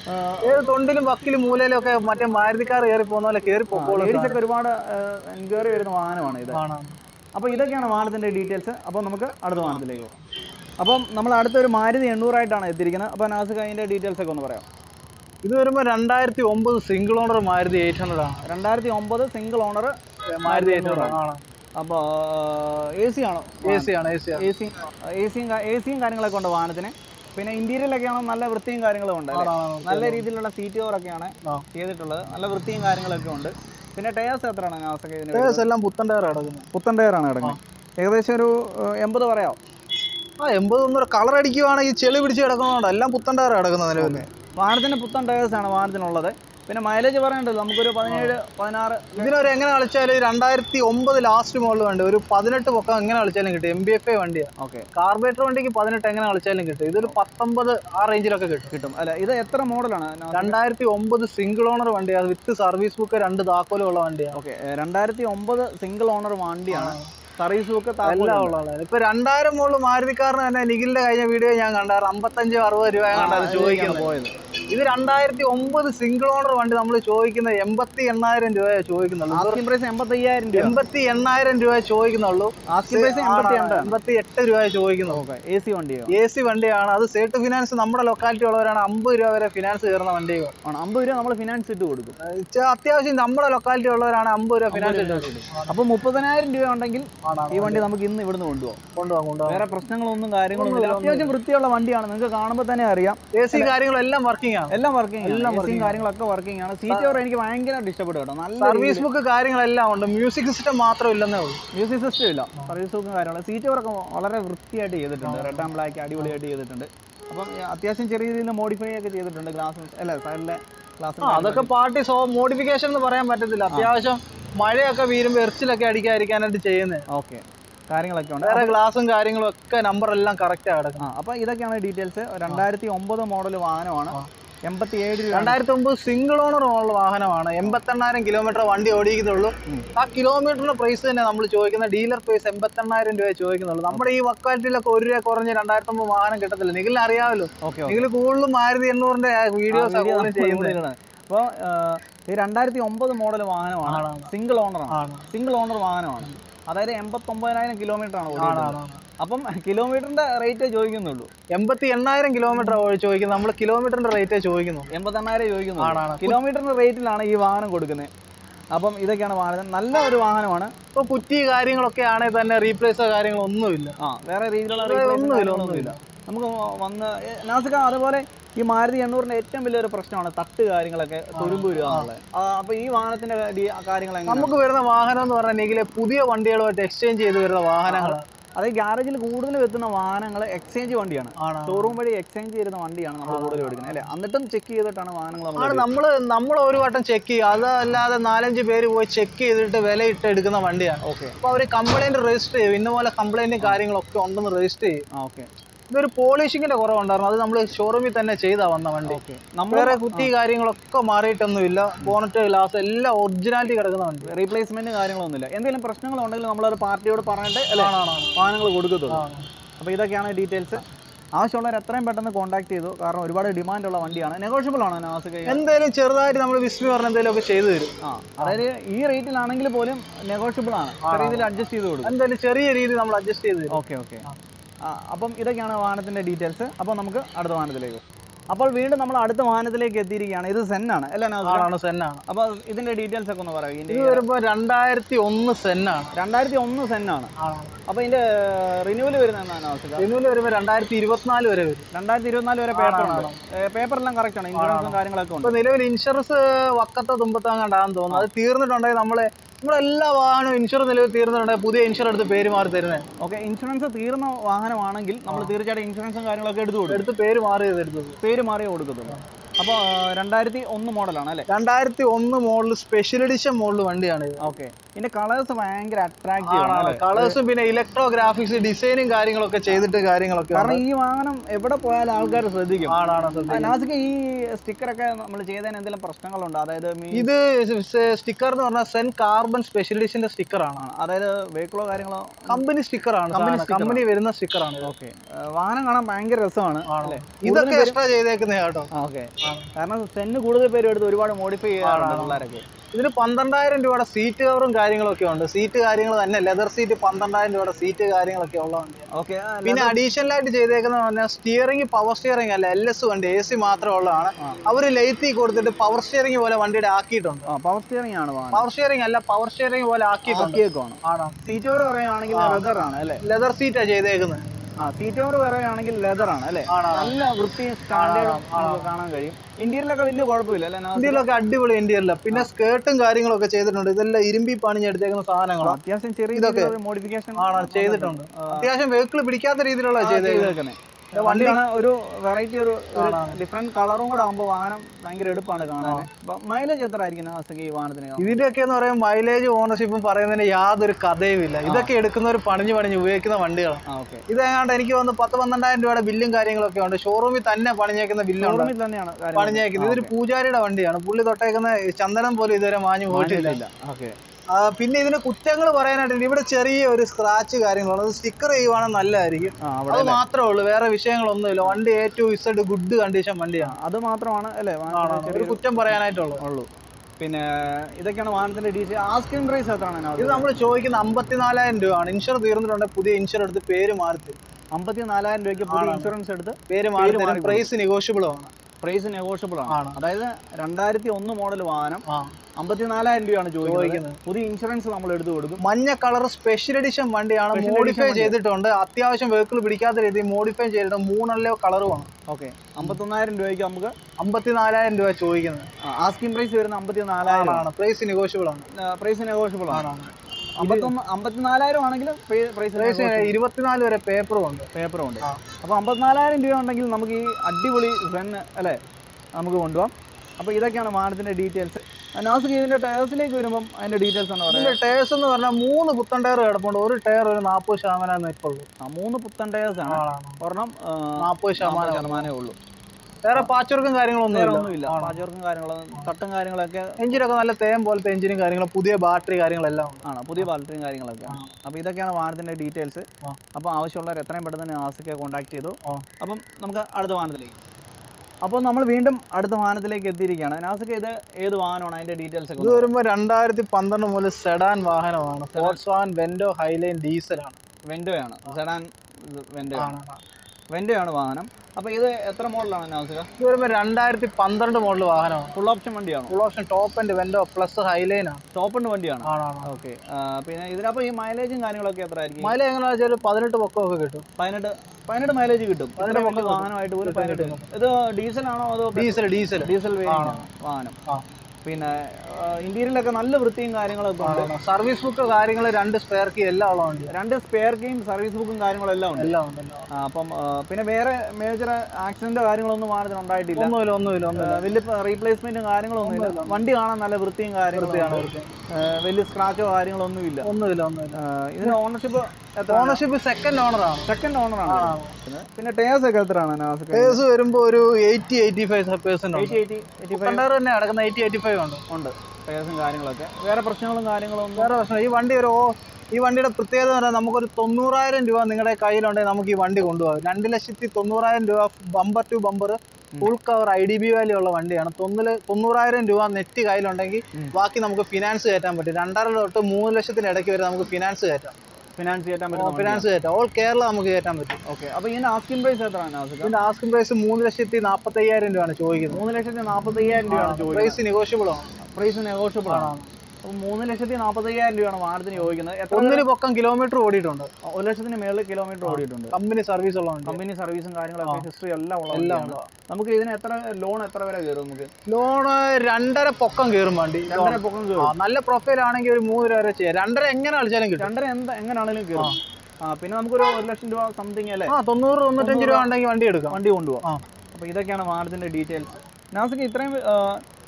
Speaker 2: ഏത് തൊണ്ടിലും വക്കിലും മൂലയിലും ഒക്കെ മറ്റേ മാരുതിക്കാർ കയറി പോകുന്ന പോലെ കയറി
Speaker 3: ലേഡീസ് ഒക്കെ ഒരുപാട് എൻക്വയറി വരുന്ന വാഹനമാണ് ഇത്
Speaker 2: ആണ്
Speaker 3: അപ്പോൾ ഇതൊക്കെയാണ് വാഹനത്തിൻ്റെ ഡീറ്റെയിൽസ് അപ്പോൾ നമുക്ക് അടുത്ത വാഹനത്തിലേക്ക് പോകാം അപ്പം നമ്മൾ അടുത്തൊരു മാരുതി എണ്ണൂറായിട്ടാണ് എത്തിയിരിക്കുന്നത് അപ്പോൾ നാസിക അതിൻ്റെ ഡീറ്റെയിൽസ് ഒക്കെ ഒന്ന് പറയാം
Speaker 2: ഇത് വരുമ്പോ രണ്ടായിരത്തി ഒമ്പത് single owner Maruti eight hundred ആണ്
Speaker 3: രണ്ടായിരത്തി ഒമ്പത് single owner
Speaker 2: Maruti eight hundred ആണ്
Speaker 3: അപ്പോൾ എ സി ആണോ
Speaker 2: എ സി ആണ് എ സി ആണ്
Speaker 3: എ സിയും എ സിയും എ സിയും കാര്യങ്ങളൊക്കെ ഉണ്ട് വാഹനത്തിന് പിന്നെ ഇന്റീരിയലൊക്കെ ആണോ നല്ല വൃത്തിയും കാര്യങ്ങളും ഉണ്ട് അല്ലേ?
Speaker 2: ആണ്, ആണ്.
Speaker 3: നല്ല രീതിയിലുള്ള സീറ്റ് കവറൊക്കെയാണ്
Speaker 2: ആ.
Speaker 3: ചെയ്തിട്ടുള്ളത് നല്ല വൃത്തിയും കാര്യങ്ങളൊക്കെ ഉണ്ട് പിന്നെ ടയേഴ്സ് എത്രയാണ് നാസൊക്കെ ഇതിന്
Speaker 2: ടയേഴ്സ് എല്ലാം പുത്തൻ ടയർ കിടക്കുന്നത്
Speaker 3: പുത്തൻ ടയറാണ് കിടക്കുന്നത് ഏകദേശം ഒരു ഏഹ്, എൺപത് പറയാം
Speaker 2: ആ എൺപത് ഒന്നര കളർ അടിക്കുവാണെങ്കിൽ ചെളി പിടിച്ച് കിടക്കുന്നതുകൊണ്ട് എല്ലാം പുത്തൻ ടയർ കിടക്കുന്നത് നിലവിൽ
Speaker 3: വാഹനത്തിന് പുത്തൻ ടയേഴ്സാണ് വാഹനത്തിനുള്ളത് പിന്നെ മൈലേജ് പറയേണ്ടത് നമുക്കൊരു പതിനേഴ് പതിനാറ്
Speaker 2: ഇതിനൊരു എങ്ങനെ കളിച്ചാലും രണ്ടായിരത്തി ഒമ്പത് ലാസ്റ്റ് മോഡൽ വണ്ടി ഒരു പതിനെട്ട് പൊക്കം എങ്ങനെ കളിച്ചാലും കിട്ടും എം ബി എഫ് ഐ വണ്ടിയാണ്
Speaker 3: ഓക്കെ
Speaker 2: കാർബേറ്റർ വണ്ടിക്ക് പതിനെട്ട് എങ്ങനെ കളിച്ചാലും കിട്ടും ഇതൊരു പത്തൊമ്പത് ആ റേഞ്ചിലൊക്കെ കിട്ടും
Speaker 3: കിട്ടും അല്ല ഇത് എത്ര മോഡലാണ്
Speaker 2: രണ്ടായിരത്തി ഒമ്പത് സിംഗിൾ ഓണർ വണ്ടിയാണ് വിത്ത് സർവീസ് ബുക്ക് രണ്ട് താക്കോലുള്ള വണ്ടിയാണ്
Speaker 3: ഓക്കെ രണ്ടായിരത്തി ഒമ്പത് സിംഗിൾ ഓണർ വണ്ടിയാണ് സർവീസ് ബുക്ക്
Speaker 2: എല്ലാം ഉള്ളതാണ് ഇപ്പൊ രണ്ടായിരം മുകളിൽ മാരുതിക്കാരന് തന്നെ നിഖിലിന്റെ കഴിഞ്ഞ വീഡിയോ ഞാൻ കണ്ടാറ് അമ്പത്തഞ്ച് അറുപത് രൂപ കണ്ടത് ചോദിക്കുന്നത്
Speaker 3: പോയത്
Speaker 2: ഇത് രണ്ടായിരത്തി ഒമ്പത് സിംഗിൾ ഓണർ വണ്ടി നമ്മൾ ചോദിക്കുന്നത് എൺപത്തി എണ്ണായിരം രൂപയെ ചോദിക്കുന്നുള്ളൂ
Speaker 3: ആസ്കിംഗ് പ്രൈസ് എൺപത്തി അയ്യായിരം രൂപ
Speaker 2: എൺപത്തി എണ്ണായിരം രൂപ ചോദിക്കുന്നുള്ളൂ
Speaker 3: ആസ്കിംഗ് പ്രൈസ് എൺപത്തി രണ്ട്
Speaker 2: എൺപത്തി എട്ട് രൂപ ചോദിക്കുന്നു
Speaker 3: ഓക്കെ എ സി വണ്ടിയോ
Speaker 2: എ സി വണ്ടിയാണ് അത് സേട്ട് ഫിനാൻസ് നമ്മുടെ ലൊക്കാലിറ്റി ഉള്ളവരാണ് അമ്പത് രൂപ വരെ ഫിനാൻസ് കയറുന്ന വണ്ടികൾ
Speaker 3: ആണ് അമ്പത് രൂപ നമ്മൾ ഫിനാൻസ് ഇട്ട് കൊടുക്കും
Speaker 2: ഇച്ച- അത്യാവശ്യം നമ്മുടെ ലൊക്കാലിറ്റി ഉള്ളവരാണ് അമ്പത് രൂപ ഫിനാൻസ്
Speaker 3: അപ്പോൾ മുപ്പതിനായിരം രൂപ ഉണ്ടെങ്കിൽ ഈ വണ്ടി നമുക്ക് ഇന്ന് ഇവിടുന്ന് കൊണ്ടുപോകാം
Speaker 2: കൊണ്ടുപോകാം കൊണ്ടുപോകാം
Speaker 3: വേറെ പ്രശ്നങ്ങളൊന്നും കാര്യങ്ങളൊന്നും ഇല്ല
Speaker 2: ഒന്നുമില്ല,
Speaker 3: അത്യാവശ്യം വൃത്തിയുള്ള വണ്ടിയാണ് നിങ്ങൾക്ക് കാണുമ്പോൾ തന്നെ അറിയാം
Speaker 2: എ സി കാര്യങ്ങളെല്ലാം വർക്കിംഗ് ആണ്
Speaker 3: എല്ലാം വർക്കിംഗ്
Speaker 2: എല്ലാം
Speaker 3: എല്ലാം
Speaker 2: working
Speaker 3: കാര്യങ്ങളൊക്കെ വർക്കിംഗ് ആണ് സീറ്റ് ഓവർ എനിക്ക് ഭയങ്കരമായിട്ട് ഇഷ്ടപ്പെട്ടു കേട്ടോ നല്ല
Speaker 2: സർവീസ് ബുക്ക് കാര്യങ്ങളെല്ലാം ഉണ്ട് മ്യൂസിക് സിസ്റ്റം മാത്രം ഇല്ലെന്നേ ഉള്ളൂ
Speaker 3: മ്യൂസിക് സിസ്റ്റം ഇല്ല സർവീസ് ബുക്കും കാര്യങ്ങളും സീറ്റ് ഓവറൊക്കെ വളരെ വൃത്തിയായിട്ട് ചെയ്തിട്ടുണ്ട് റെഡ് ആൻഡ് ബ്ലാക്ക് അടിപൊളിയായിട്ട് ചെയ്തിട്ടുണ്ട് അപ്പം ഈ അത്യാവശ്യം ചെറിയ രീതിയിൽ മോഡിഫൈ ഒക്കെ ചെയ്തിട്ടുണ്ട് ഗ്ലാസ് അല്ല സൈഡിലെ ഗ്ലാസ്
Speaker 2: ആ, അതൊക്കെ പാർട്ടി സോ മോഡിഫിക്കേഷൻ എന്ന് പറയാൻ പറ്റത്തില്ല അത്യാവശ്യം മഴയൊക്കെ വീരുമ്പോൾ എറിച്ചിലൊക്കെ അടിക്കാതിരിക്കാനായിട്ട് ചെയ്യുന്നത്
Speaker 3: ഓക്കെ കാര്യങ്ങളൊക്കെ ഉണ്ട്
Speaker 2: വേറെ ഗ്ലാസും കാര്യങ്ങളും ഒക്കെ നമ്പർ എല്ലാം കറക്റ്റ് കിടക്കും
Speaker 3: ആ അപ്പോൾ ഇതൊക്കെയാണ് ഡീറ്റെയിൽസ് രണ്ടായിരത്തി ഒമ്പത് മോഡൽ വാഹനമാണ് എൺപത്തി ഏഴ് രൂപ
Speaker 2: രണ്ടായിരത്തി ഒമ്പത് സിംഗിൾ ഓണർ ഉള്ള വാഹനമാണ് എൺപത്തെണ്ണായിരം കിലോമീറ്റർ വണ്ടി ഓടിക്കുന്നുള്ളൂ
Speaker 3: ഉം.
Speaker 2: ആ കിലോമീറ്ററിന്റെ പ്രൈസ് തന്നെ നമ്മൾ ചോദിക്കുന്ന ഡീലർ പ്രൈസ് എൺപത്തെണ്ണായിരം രൂപ ചോദിക്കുന്നുള്ളൂ നമ്മുടെ ഈ വക്കാലിറ്റിയിലൊക്കെ ഒരു രൂപ കുറഞ്ഞ് രണ്ടായിരത്തി ഒമ്പത് വാഹനം കിട്ടത്തില്ല നിഖിലിന് അറിയാമല്ലോ
Speaker 3: ഓക്കെ
Speaker 2: നിഖിൽ കൂടുതലും മാരുതി എണ്ണൂറിന്റെ വീഡിയോസ് കൂടുതലും ചെയ്യുന്നത്
Speaker 3: അപ്പോൾ ഈ രണ്ടായിരത്തി ഒമ്പത് മോഡൽ വാഹനമാണ്
Speaker 2: ആണ്, ആണ്.
Speaker 3: സിംഗിൾ ഓണറാണ്
Speaker 2: ആണ്
Speaker 3: സിംഗിൾ ഓണർ വാഹനമാണ് അതായത് എൺപത്തൊമ്പതിനായിരം കിലോമീറ്റർ ആണ്
Speaker 2: ആണ്,
Speaker 3: ഓടിയത്
Speaker 2: ആണ്, ആണ്.
Speaker 3: അപ്പം കിലോമീറ്ററിന്റെ റേറ്റ് ചോദിക്കുന്നുള്ളൂ
Speaker 2: എൺപത്തി എണ്ണായിരം കിലോമീറ്റർ ചോദിക്കുന്നത് നമ്മൾ കിലോമീറ്ററിന്റെ റേറ്റേ ചോദിക്കുന്നു
Speaker 3: എൺപത്തെണ്ണായിരം
Speaker 2: ആണ്,
Speaker 3: ചോദിക്കുന്നുള്ളൂ
Speaker 2: ആണ്.
Speaker 3: കിലോമീറ്ററിന്റെ റേറ്റിലാണ് ഈ വാഹനം കൊടുക്കുന്നത് അപ്പം ഇതൊക്കെയാണ് വാഹനം നല്ല ഒരു വാഹനമാണ്
Speaker 2: ഇപ്പൊ കുറ്റി കാര്യങ്ങളൊക്കെ ആണെങ്കിൽ തന്നെ റീപ്ലേസോ കാര്യങ്ങളോ ഒന്നുമില്ല
Speaker 3: ആ വേറെ രീതിയിലുള്ള
Speaker 2: വേറെ
Speaker 3: replacement
Speaker 2: ഒന്നുമില്ല,
Speaker 3: കാര്യങ്ങളൊന്നുമില്ല നമുക്ക് വന്ന് ഏ, നാസിക അതുപോലെ ഈ മാരുതി എണ്ണൂറിന്റെ ഏറ്റവും വലിയൊരു പ്രശ്നമാണ് തട്ട് കാര്യങ്ങളൊക്കെ തുരുമ്പ് വരിക എന്നുള്ളത് ആ, അപ്പൊ ഈ വാഹനത്തിന്റെ ഡി- കാര്യങ്ങൾ എങ്ങനെ
Speaker 2: നമുക്ക് വരുന്ന വാഹനം എന്ന് പറഞ്ഞിട്ടുണ്ടെങ്കിൽ പുതിയ വണ്ടികളുമായിട്ട് എക്സ്ചേഞ്ച് ചെയ്ത് വരുന്ന വാഹനങ്ങളാണ്
Speaker 3: അത് ഗ്യാരേജിൽ കൂടുതൽ എത്തുന്ന വാഹനങ്ങൾ എക്സ്ചേഞ്ച് വണ്ടിയാണ്
Speaker 2: ആണ്
Speaker 3: ഷോറൂം വഴി എക്സ്ചേഞ്ച് ചെയ്യുന്ന വണ്ടിയാണ് നമ്മൾ കൂടുതൽ എടുക്കുന്നത് അല്ലേ എന്നിട്ടും ചെക്ക് ചെയ്തിട്ടാണ് വാഹനങ്ങൾ നമ്മൾ
Speaker 2: ആണ് നമ്മള് നമ്മൾ ഒരു വട്ടം ചെക്ക് ചെയ്യും അതല്ലാതെ നാലഞ്ച് പേര് പോയി ചെക്ക് ചെയ്തിട്ട് വില ഇട്ട് എടുക്കുന്ന വണ്ടിയാണ്
Speaker 3: ഓക്കെ
Speaker 2: അപ്പൊ അവര് കംപ്ലൈന്റ് രജിസ്റ്റർ ചെയ്യും ഇന്ന പോലെ കംപ്ലൈന്റും കാര്യങ്ങളൊക്കെ ഉണ്ടെന്ന് രജിസ്റ്റർ ചെയ്യും
Speaker 3: ആ ഓക്കെ
Speaker 2: ഇതൊരു പോളിഷിങ്ങിന്റെ കുറവുണ്ടായിരുന്നു അത് നമ്മൾ ഷോറൂമിൽ തന്നെ ചെയ്താ വന്ന വണ്ടി
Speaker 3: ഓക്കെ നമ്മൾ
Speaker 2: വേറെ കുത്തി കാര്യങ്ങളൊക്കെ മാറിയിട്ടൊന്നുമില്ല ബോണറ്റ് ഗ്ലാസ് എല്ലാം ഒറിജിനാലിറ്റി കിടക്കുന്ന വണ്ടി
Speaker 3: റീപ്ലേസ്മെന്റ് കാര്യങ്ങളൊന്നുമില്ല എന്തെങ്കിലും പ്രശ്നങ്ങളുണ്ടെങ്കിൽ നമ്മളൊരു പാർട്ടിയോട് പറഞ്ഞിട്ട് അല്ലേ
Speaker 2: ആണ്, ആണ്, ആണ്.
Speaker 3: വാഹനങ്ങൾ കൊടുക്കത്തുള്ളൂ
Speaker 2: ആണ്.
Speaker 3: അപ്പോൾ ഇതൊക്കെയാണ് ഡീറ്റെയിൽസ് ആവശ്യമുള്ളവർ എത്രയും പെട്ടെന്ന് കോൺടാക്ട് ചെയ്തു കാരണം ഒരുപാട് ഡിമാൻഡ് ഉള്ള വണ്ടിയാണ് നെഗോഷ്യബിൾ ആണ് നാസിക
Speaker 2: എന്തായാലും ചെറുതായിട്ട് നമ്മൾ വിസ്മി പറഞ്ഞ എന്തെങ്കിലും ഒക്കെ ചെയ്തു തരും
Speaker 3: ആ അതായത് ഈ റേറ്റിലാണെങ്കിൽ പോലും നെഗോഷ്യബിൾ ആണ് ചെറിയ രീതിയിൽ അഡ്ജസ്റ്റ് ചെയ്ത് കൊടുക്കും
Speaker 2: എന്തായാലും ചെറിയ രീതിയിൽ നമ്മൾ അഡ്ജസ്റ്റ് ചെയ്ത് തരും
Speaker 3: ഓക്കെ ഓക്കെ അപ്പം ഇതൊക്കെയാണ് വാഹനത്തിന്റെ ഡീറ്റെയിൽസ് അപ്പോൾ നമുക്ക് അടുത്ത വാഹനത്തിലേക്ക് പോകാം. അപ്പോൾ വീണ്ടും നമ്മൾ അടുത്ത വാഹനത്തിലേക്ക് എത്തിയിരിക്കുകയാണ് ഇത് സെൻ ആണ് അല്ലേ നാസിക
Speaker 2: ആണാണ് സെന്നാണ്
Speaker 3: അപ്പോൾ ഇതിന്റെ ഡീറ്റെയിൽസ് ഒക്കെ ഒന്ന് പറയാം
Speaker 2: ഇത്
Speaker 3: ഇതിന്റെ
Speaker 2: വരുമ്പോ രണ്ടായിരത്തി ഒന്ന് സെന്നാണ്
Speaker 3: രണ്ടായിരത്തി ഒന്ന് സെൻ ആണ് അപ്പോൾ ഇതിന്റെ റിന്യൂവൽ വരുന്നത് എന്താണ് നാസിക
Speaker 2: ഇതിനൂല് വരുമ്പോ രണ്ടായിരത്തി ഇരുപത്തിനാല് വരെ വരും
Speaker 3: രണ്ടായിരത്തി ഇരുപത്തിനാല് വരെ പേപ്പർ ഉണ്ട് പേപ്പർ എല്ലാം കറക്റ്റ് ആണ് ഇൻഷുറൻസും കാര്യങ്ങളൊക്കെ ഉണ്ട്
Speaker 2: ഇപ്പൊ നിലവിൽ ഇൻഷുറൻസ് വക്കത്തെ തുമ്പത്താങ്ങാണ്ടാന്ന് തോന്നുന്നു അത് തീർന്നിട്ടുണ്ടെങ്കിൽ നമ്മള് നമ്മളെല്ലാ വാഹനവും ഇൻഷുറൻസ് നിലവിൽ തീർന്നിട്ടുണ്ടെങ്കിൽ പുതിയ ഇൻഷുർ എടുത്ത് പേര് മാറി തരുന്നത്
Speaker 3: ഓക്കെ ഇൻഷുറൻസ് തീർന്ന വാഹനമാണെങ്കിൽ നമ്മൾ തീർച്ചയായിട്ടും ഇൻഷുറൻസും കാര്യങ്ങളൊക്കെ എടുത്തു കൊടുക്കും
Speaker 2: എടുത്ത് പേര് മാറി എടുത്തത്
Speaker 3: പേര് മാറിയേ കൊടുക്കത്തുള്ളൂ അപ്പോൾ രണ്ടായിരത്തി ഒന്ന് മോഡലാണ് അല്ലേ
Speaker 2: രണ്ടായിരത്തി ഒന്ന് മോഡൽ സ്പെഷ്യൽ എഡിഷൻ മോഡൽ വണ്ടിയാണ് ഇത്
Speaker 3: ഓക്കെ ഇതിന്റെ കളേഴ്സ് ഭയങ്കര അട്രാക്റ്റീവ് ആണ് അല്ലേ?
Speaker 2: കളേഴ്സും പിന്നെ ഇലക്ട്രോ ഗ്രാഫിക്സ് ഡിസൈനും കാര്യങ്ങളൊക്കെ ചെയ്തിട്ട് കാര്യങ്ങളൊക്കെ
Speaker 3: കാരണം ഈ വാഹനം എവിടെ പോയാലും ആൾക്കാർ ശ്രദ്ധിക്കും
Speaker 2: ആണാണ്
Speaker 3: ആ, നാസിക്ക് ഈ സ്റ്റിക്കറൊക്കെ നമ്മൾ ചെയ്തതിന് എന്തെങ്കിലും പ്രശ്നങ്ങളുണ്ടോ അതായത് മീ-
Speaker 2: ഇത് സ്റ്റിക്കർ എന്ന് പറഞ്ഞാൽ സെൻ കാർബൺ സ്പെഷ്യൽ എഡിഷന്റെ സ്റ്റിക്കറാണ്
Speaker 3: അതായത് വെഹിക്കിളോ കാര്യങ്ങളോ
Speaker 2: കമ്പനി സ്റ്റിക്കറാണ്
Speaker 3: Company sticker
Speaker 2: കമ്പനി വരുന്ന സ്റ്റിക്കറാണ്
Speaker 3: ഓക്കെ വാഹനം കാണാൻ ഭയങ്കര രസമാണ് അല്ലേ
Speaker 2: ഇതൊക്കെ എക്സ്ട്രാ ചെയ്തേക്കുന്ന കേട്ടോ
Speaker 3: ഓക്കെ കാരണം സെന്ന് കൂടുതൽ പേര് എടുത്ത് ഒരുപാട് മോഡിഫൈ ചെയ്യാറുണ്ട് പിള്ളേരൊക്കെ
Speaker 2: ഇതിന് പന്ത്രണ്ടായിരം രൂപയുടെ സീറ്റ് കവറും കാര്യങ്ങളൊക്കെ ഉണ്ട് സീറ്റ് കാര്യങ്ങൾ തന്നെ ലെതർ സീറ്റ് പന്ത്രണ്ടായിരം രൂപയുടെ സീറ്റ് കാര്യങ്ങളൊക്കെ ഉള്ള വണ്ടിയാണ്
Speaker 3: ഓക്കെ
Speaker 2: പിന്നെ അഡീഷണൽ ആയിട്ട് ചെയ്തേക്കുന്ന പറഞ്ഞാൽ സ്റ്റിയറിംഗ് പവർ സ്റ്റിയറിംഗ് അല്ല എൽ എസ് വണ്ടി എ സി മാത്രമേ ഉള്ളതാണ് അവർ ലൈത്തി കൊടുത്തിട്ട് പവർ സ്റ്റിയറിംഗ് പോലെ വണ്ടിയുടെ ആക്കിയിട്ടുണ്ട്
Speaker 3: പവർ സ്റ്റിയറിംഗ് ആണ് വാഹനം
Speaker 2: പവർ സ്റ്റിയറിംഗ് അല്ല പവർ സ്റ്റിയറിംഗ് പോലെ ആക്കിയിട്ടുണ്ട്
Speaker 3: ആക്കിയേക്കുവാണ്
Speaker 2: ആണോ
Speaker 3: സീറ്റ് കവർ പറയുകയാണെങ്കിൽ ലെതർ ആണ് അല്ലേ
Speaker 2: ലെതർ സീറ്റാ ചെയ്തേക്കുന്നത്
Speaker 3: ആ സീറ്റ് കവർ പറയുകയാണെങ്കിൽ ലെതർ ആണ് അല്ലേ
Speaker 2: ആണോ
Speaker 3: നല്ല വൃത്തിയും സ്റ്റാൻഡേർഡും നമുക്ക് കാണാൻ കഴിയും ഇന്റീരിയലൊക്കെ വലിയ കുഴപ്പമില്ല അല്ലേ നാസിക്ക്?
Speaker 2: ഇന്ത്യയിലൊക്കെ അടിപൊളി ഇന്ത്യയില്ല പിന്നെ സ്കേർട്ടും കാര്യങ്ങളൊക്കെ ചെയ്തിട്ടുണ്ട് ഇതെല്ലാം ഇരുമ്പി പണിഞ്ഞെടുത്തേക്കുന്ന സാധനങ്ങളാണ്
Speaker 3: അത്യാവശ്യം ചെറിയ
Speaker 2: ഇതൊക്കെ
Speaker 3: മോഡിഫിക്കേഷൻ
Speaker 2: ആണോ ചെയ്തിട്ടുണ്ട് അത്യാവശ്യം വെഹിക്കിൾ പിടിക്കാത്ത രീതിയിലുള്ള ചെയ്തേക്കുന്നത്
Speaker 3: വണ്ടിയാണ് ഒരു വെറൈറ്റി ഒരു ഡിഫറെന്റ് കളറും കൂടെ ആകുമ്പോൾ വാഹനം ഭയങ്കര എടുപ്പാണ് കാണാൻ മൈലേജ് എത്ര ആയിരിക്കും നാസിക്ക് ഈ വാഹനത്തിന്
Speaker 2: ഇതിന്റെയൊക്കെ എന്ന് പറയുമ്പോൾ മൈലേജ് ഓണർഷിപ്പും പറയുന്നതിന് യാതൊരു കഥയും ഇല്ല ഇതൊക്കെ എടുക്കുന്നവർ പണിഞ്ഞ് പണിഞ്ഞ് ഉപയോഗിക്കുന്ന വണ്ടികളാണ്
Speaker 3: ആ ഓക്കെ
Speaker 2: ഇതെങ്ങാണ്ട് എനിക്ക് വന്ന് പത്ത് പന്ത്രണ്ടായിരം രൂപയുടെ ബില്ലും കാര്യങ്ങളൊക്കെ ഉണ്ട് ഷോറൂമിൽ തന്നെ പണിഞ്ഞേക്കുന്ന ബില്ലുണ്ട്
Speaker 3: ഷോറൂമിൽ തന്നെയാണ് കാര്യങ്ങൾ.
Speaker 2: പണിഞ്ഞേക്കുന്നത് ഇതൊരു പൂജാരിയുടെ വണ്ടിയാണ് പുള്ളി തൊട്ടേക്കുന്ന ചന്ദനം പോലും ഇതുവരെ മാഞ്ഞു പോയിട്ടില്ല
Speaker 3: ഇല്ല ഓക്കെ
Speaker 2: ആ, പിന്നെ ഇതിന് കുറ്റങ്ങൾ പറയാനായിട്ട് ഇവിടെ ചെറിയ ഒരു സ്ക്രാച്ച് കാര്യങ്ങളുണ്ട് അത് സ്റ്റിക്കർ ചെയ്യുവാണെങ്കിൽ നല്ലതായിരിക്കും
Speaker 3: ആ അവിടെ
Speaker 2: അത് മാത്രമേ ഉള്ളൂ വേറെ വിഷയങ്ങളൊന്നുമില്ല വണ്ടി A to Z good condition വണ്ടിയാണ്
Speaker 3: അത് മാത്രമാണ് അല്ലേ
Speaker 2: ആണോ
Speaker 3: വാഹനത്തിന്
Speaker 2: ഒരു
Speaker 3: ചെറിയൊരു
Speaker 2: കുറ്റം പറയാനായിട്ടുള്ളൂ
Speaker 3: ഉള്ളൂ പിന്നെ ഇതൊക്കെയാണ് വാഹനത്തിന്റെ ഡീറ്റെയിൽ ആസ്കിംഗ് പ്രൈസ് എത്രയാണ്
Speaker 2: ഇത് നമ്മൾ ചോദിക്കുന്ന അമ്പത്തിനാലായിരം രൂപയാണ് ഇൻഷുർ തീർന്നിട്ടുണ്ടെങ്കിൽ പുതിയ ഇൻഷുർ എടുത്ത് പേര് മാറി തരും
Speaker 3: അമ്പത്തി നാലായിരം രൂപയ്ക്ക് പുതിയ ഇൻഷുറൻസ് എടുത്ത്
Speaker 2: പേര് മാറി
Speaker 3: മാറി
Speaker 2: തരും പ്രൈസ് നെഗോഷ്യബിളും ആണ്
Speaker 3: പ്രൈസ് നെഗോഷ്യബിൾ ആണ്
Speaker 2: ആണ്.
Speaker 3: അതായത് രണ്ടായിരത്തി ഒന്ന് മോഡൽ വാഹനം
Speaker 2: ആ
Speaker 3: അമ്പത്തിനാലായിരം രൂപയാണ് ചോദിക്കുന്നത്
Speaker 2: ചോദിക്കുന്നത്.
Speaker 3: പുതിയ ഇൻഷുറൻസ് നമ്മൾ എടുത്തു കൊടുക്കും
Speaker 2: മഞ്ഞ കളർ സ്പെഷ്യൽ എഡിഷൻ വണ്ടിയാണ്
Speaker 3: Special
Speaker 2: മോഡിഫൈ
Speaker 3: edition
Speaker 2: ചെയ്തിട്ടുണ്ട് അത്യാവശ്യം വെഹിക്കിൾ പിടിക്കാത്ത രീതിയിൽ മോഡിഫൈ ചെയ്തിട്ട് മൂന്നല്ലോ കളറുമാണ്
Speaker 3: ഓക്കെ അമ്പത്തൊന്നായിരം രൂപയ്ക്ക് നമുക്ക്
Speaker 2: അമ്പത്തിനാലായിരം രൂപ ചോദിക്കുന്നത്
Speaker 3: ആസ്കിംഗ് പ്രൈസ് വരുന്ന അമ്പത്തി നാലായിരം
Speaker 2: ആണ് പ്രൈസ് നെഗോഷ്യബിൾ ആണ്
Speaker 3: പ്രൈസ് നെഗോഷ്യബിൾ ആണ്
Speaker 2: ആണ്
Speaker 3: അമ്പത്തൊന്ന് അമ്പത്തിനാലായിരം ആണെങ്കിലും പ്രൈസ്
Speaker 2: പ്രൈസ് ഇരുപത്തിനാല് വരെ പേപ്പറും ഉണ്ട്
Speaker 3: പേപ്പറും ഉണ്ട്
Speaker 2: ആ.
Speaker 3: അപ്പോൾ അമ്പത്തിനാലായിരം രൂപ ഉണ്ടെങ്കിൽ നമുക്ക് ഈ അടിപൊളി സെൻ അല്ലേ നമുക്ക് കൊണ്ടുപോകാം അപ്പോൾ ഇതൊക്കെയാണ് വാഹനത്തിൻ്റെ ഡീറ്റെയിൽസ് നാസിക്ക് ഇതിൻ്റെ ടയേഴ്സിലേക്ക് വരുമ്പം അതിൻ്റെ ഡീറ്റെയിൽസ് ആണ് പറയുന്നത്
Speaker 2: ഇതിന്റെ ടയേഴ്സ് എന്ന് പറഞ്ഞാൽ മൂന്ന് പുത്തൻ ടയർ കിടപ്പുണ്ട് ഒരു ടയർ ഒരു നാൽപ്പത് ശതമാനം നിൽക്കുള്ളൂ
Speaker 3: ആ മൂന്ന് പുത്തൻ ടയേഴ്സ് ആണ് ഒരെണ്ണം ആ,
Speaker 2: നാൽപ്പത് ശതമാനം
Speaker 3: ശതമാനമേ ഉള്ളൂ
Speaker 2: വേറെ പാച്ചുവർക്കും കാര്യങ്ങളൊന്നും
Speaker 3: വേറെ
Speaker 2: ഇല്ല
Speaker 3: ഒന്നുമില്ല പാചകർക്കും കാര്യങ്ങളും തട്ടും കാര്യങ്ങളൊക്കെ
Speaker 2: എഞ്ചിനൊക്കെ നല്ല തേം പോലത്തെ എഞ്ചിനും കാര്യങ്ങളും പുതിയ ബാറ്ററി കാര്യങ്ങളെല്ലാം ഉണ്ട്
Speaker 3: ആണ് പുതിയ ബാലറ്ററിയും കാര്യങ്ങളൊക്കെ അപ്പോൾ ഇതൊക്കെയാണ് വാഹനത്തിൻ്റെ ഡീറ്റെയിൽസ്
Speaker 2: ആ.
Speaker 3: അപ്പോൾ ആവശ്യമുള്ളവർ എത്രയും പെട്ടെന്ന് തന്നെ ആസിക്കെ കോൺടാക്ട് ചെയ്തു
Speaker 2: ആ.
Speaker 3: അപ്പം നമുക്ക് അടുത്ത വാഹനത്തിലേക്ക് അപ്പോൾ നമ്മൾ വീണ്ടും അടുത്ത വാഹനത്തിലേക്ക് എത്തിയിരിക്കുകയാണ് നാസിക്ക് ഇത് ഏത് വാഹനമാണ് അതിൻ്റെ ഡീറ്റെയിൽസ്
Speaker 2: ഇത്
Speaker 3: ഒക്കെ
Speaker 2: വരുമ്പോൾ രണ്ടായിരത്തി പന്ത്രണ്ട് മുതൽ സെഡാൻ വാഹനമാണ് ഫോർട്സ് വാൻ വെൻഡോ ഹൈലൈൻ ഡീസലാണ്
Speaker 3: വെൻഡോയാണ് സെഡാൻ വെൻഡോ വെൻഡോ ആണ് വാഹനം അപ്പോൾ ഇത് എത്ര മോഡലാണ് നാസിക
Speaker 2: ഇത് വരുമ്പോൾ രണ്ടായിരത്തി പന്ത്രണ്ട് മോഡൽ വാഹനമാണ്
Speaker 3: ഫുൾ ഓപ്ഷൻ വണ്ടിയാണോ
Speaker 2: full option top end Vento plus Highline ആണ്
Speaker 3: ടോപ്പ് വണ്ടിയാണ്
Speaker 2: ആണാണ്
Speaker 3: ഓക്കെ പിന്നെ ഇതിനപ്പോൾ ഈ മൈലേജും കാര്യങ്ങളൊക്കെ എത്ര ആയിരിക്കും
Speaker 2: മൈല എങ്ങനെയാണെന്ന് വെച്ചാൽ പതിനെട്ട് പൊക്കമൊക്കെ കിട്ടും
Speaker 3: പതിനെട്ട് പതിനെട്ട് മൈലേജ് കിട്ടും
Speaker 2: പതിനെട്ട്
Speaker 3: ഇത്രയും
Speaker 2: പൊക്കം
Speaker 3: വലിയ വാഹനമായിട്ട് പോലും പതിനെട്ട് ഇത് ഡീസൽ ആണോ അതോ
Speaker 2: ഡീസൽ ഡീസൽ
Speaker 3: ഡീസൽ വേരിയന്റ് വാഹനം
Speaker 2: ആ.
Speaker 3: പിന്നെ ഇന്റീരിയലൊക്കെ നല്ല വൃത്തിയും കാര്യങ്ങളൊക്കെ ഉണ്ട്
Speaker 2: സർവീസ് ബുക്ക് കാര്യങ്ങൾ രണ്ട് സ്പെയർ കീ എല്ലാം ഉള്ള വണ്ടി
Speaker 3: രണ്ട് സ്പെയർ കീയും സർവീസ് ബുക്കും കാര്യങ്ങളും എല്ലാം ഉണ്ട്
Speaker 2: എല്ലാം ഉണ്ട് എല്ലാം ഉണ്ട്.
Speaker 3: ആ, അപ്പം ആ, പിന്നെ വേറെ മേജർ ആക്സിഡന്റ് കാര്യങ്ങളൊന്നും വാഹനത്തിന് ഉണ്ടായിട്ടില്ല
Speaker 2: ഒന്നുമില്ല ഒന്നുമില്ല
Speaker 3: ആ,
Speaker 2: ഒന്നുമില്ല
Speaker 3: വലിയ റീപ്ലേസ്മെന്റും കാര്യങ്ങളൊന്നും ഇല്ല വണ്ടി കാണാൻ നല്ല വൃത്തിയും കാര്യങ്ങളും ഉണ്ട്. ആ, വലിയ സ്ക്രാച്ചോ കാര്യങ്ങളൊന്നും ഇല്ല
Speaker 2: ഒന്നുമില്ല ഒന്നുമില്ല
Speaker 3: ആ, ഇതിന് ഓണർഷിപ്പ് എത്ര
Speaker 2: ഓണർഷിപ്പ് സെക്കൻഡ് ഓണറാണ്
Speaker 3: സെക്കൻഡ് ഓണറാണ് പിന്നെ ടയേഴ്സ് ഒക്കെ എത്രയാണ് നാസിക്ക്
Speaker 2: കേസ് വരുമ്പോൾ ഒരു എയ്റ്റി എയ്റ്റി ഫൈവ് പെർസെന്റ് ഉണ്ട്
Speaker 3: എയ്റ്റി എയ്റ്റി എയ്റ്റി ഫൈവ്
Speaker 2: കണ്ടർ തന്നെ കിടക്കുന്ന എയ്റ്റി എയ്റ്റി ഫൈവ് ഉണ്ട്
Speaker 3: ഉണ്ട് ടയേഴ്സും കാര്യങ്ങളൊക്കെ വേറെ പ്രശ്നങ്ങളും കാര്യങ്ങളും ഒന്നും
Speaker 2: വേറെ പ്രശ്നം ഈ വണ്ടി ഒരു ഓ- ഈ വണ്ടിയുടെ പ്രത്യേകത എന്ന് പറഞ്ഞാൽ നമുക്കൊരു തൊണ്ണൂറായിരം രൂപ നിങ്ങളുടെ കയ്യിലുണ്ടെങ്കിൽ നമുക്ക് ഈ വണ്ടി കൊണ്ടുപോകാം രണ്ട് ലക്ഷത്തി തൊണ്ണൂറായിരം രൂപ bumper to bumper full cover I D V value ഉള്ള വണ്ടിയാണ് തൊന്നില് തൊണ്ണൂറായിരം രൂപ നെറ്റ് കയ്യിലുണ്ടെങ്കിൽ
Speaker 3: ഉം.
Speaker 2: ബാക്കി നമുക്ക് ഫിനാൻസ് കയറ്റാൻ പറ്റും രണ്ടര തൊട്ട് മൂന്ന് ലക്ഷത്തിന് ഇടയ്ക്ക് വരെ നമുക്ക് ഫിനാൻസ് കയറ്റാം
Speaker 3: ഫിനാൻസ് ചെയ്യാൻ പറ്റും
Speaker 2: ഫിനാൻസ് കയറ്റാം ഓൾ കേരള നമുക്ക് കയറ്റാൻ പറ്റും
Speaker 3: ഓക്കെ അപ്പൊ ഇതിന്റെ ആസ്കിംഗ് പ്രൈസ് എത്രയാണ് നാസിക
Speaker 2: ഇതിന്റെ ആസ്കിംഗ് പ്രൈസ് മൂന്ന് ലക്ഷത്തി നാൽപ്പത്തി അയ്യായിരം രൂപയാണ് ചോദിക്കുന്നത്
Speaker 3: മൂന്ന് ലക്ഷത്തി നാൽപ്പത്തി അയ്യായിരം രൂപയാണ് ചോദിക്കുന്നത്
Speaker 2: പ്രൈസ് നെഗോഷ്യബിൾ ആണ്
Speaker 3: പ്രൈസ് നെഗോഷ്യബിൾ ആണ് അപ്പൊ മൂന്ന് ലക്ഷത്തി നാൽപ്പത്തി അയ്യായിരം രൂപയാണ് വാഹനത്തിന് ചോദിക്കുന്നത് എത്ര
Speaker 2: ഒന്നിന് പൊക്കം കിലോമീറ്റർ ഓടിയിട്ടുണ്ട്
Speaker 3: ഒരു ലക്ഷത്തിന് മേളിൽ കിലോമീറ്റർ ഓടിയിട്ടുണ്ട്
Speaker 2: കമ്പനി സർവീസ് ഉള്ള വണ്ടി
Speaker 3: കമ്പനി സർവീസും കാര്യങ്ങളൊക്കെ ഹിസ്റ്ററി എല്ലാം ഉള്ള
Speaker 2: എല്ലാം
Speaker 3: വണ്ടിയാണ്. നമുക്ക് ഇതിന് എത്ര ലോൺ എത്ര വരെ കയറും നമുക്ക്
Speaker 2: ലോണ് രണ്ടര പൊക്കം കയറും വണ്ടി
Speaker 3: രണ്ടര പൊക്കം
Speaker 2: ആ,
Speaker 3: കയറും
Speaker 2: നല്ല പ്രൊഫൈൽ ആണെങ്കിൽ ഒരു മൂന്ന് രൂപ വരെ ചെയ്യാം രണ്ടര എങ്ങനെ കളിച്ചാലും കിട്ടും
Speaker 3: രണ്ടര എന്താ എങ്ങനെയാണെങ്കിലും കയറും ആ പിന്നെ നമുക്കൊരു ഒരു ലക്ഷം രൂപ സംതിങ് അല്ലേ
Speaker 2: ആ തൊണ്ണൂറ് തൊണ്ണൂറ്റഞ്ച് രൂപ ഉണ്ടെങ്കിൽ വണ്ടി എടുക്കാം
Speaker 3: വണ്ടി കൊണ്ടുപോകാം
Speaker 2: ആ.
Speaker 3: അപ്പോൾ ഇതൊക്കെയാണ് വാഹനത്തിന്റെ ഡീറ്റെയിൽസ് നാസിക്ക് ഇത്രയും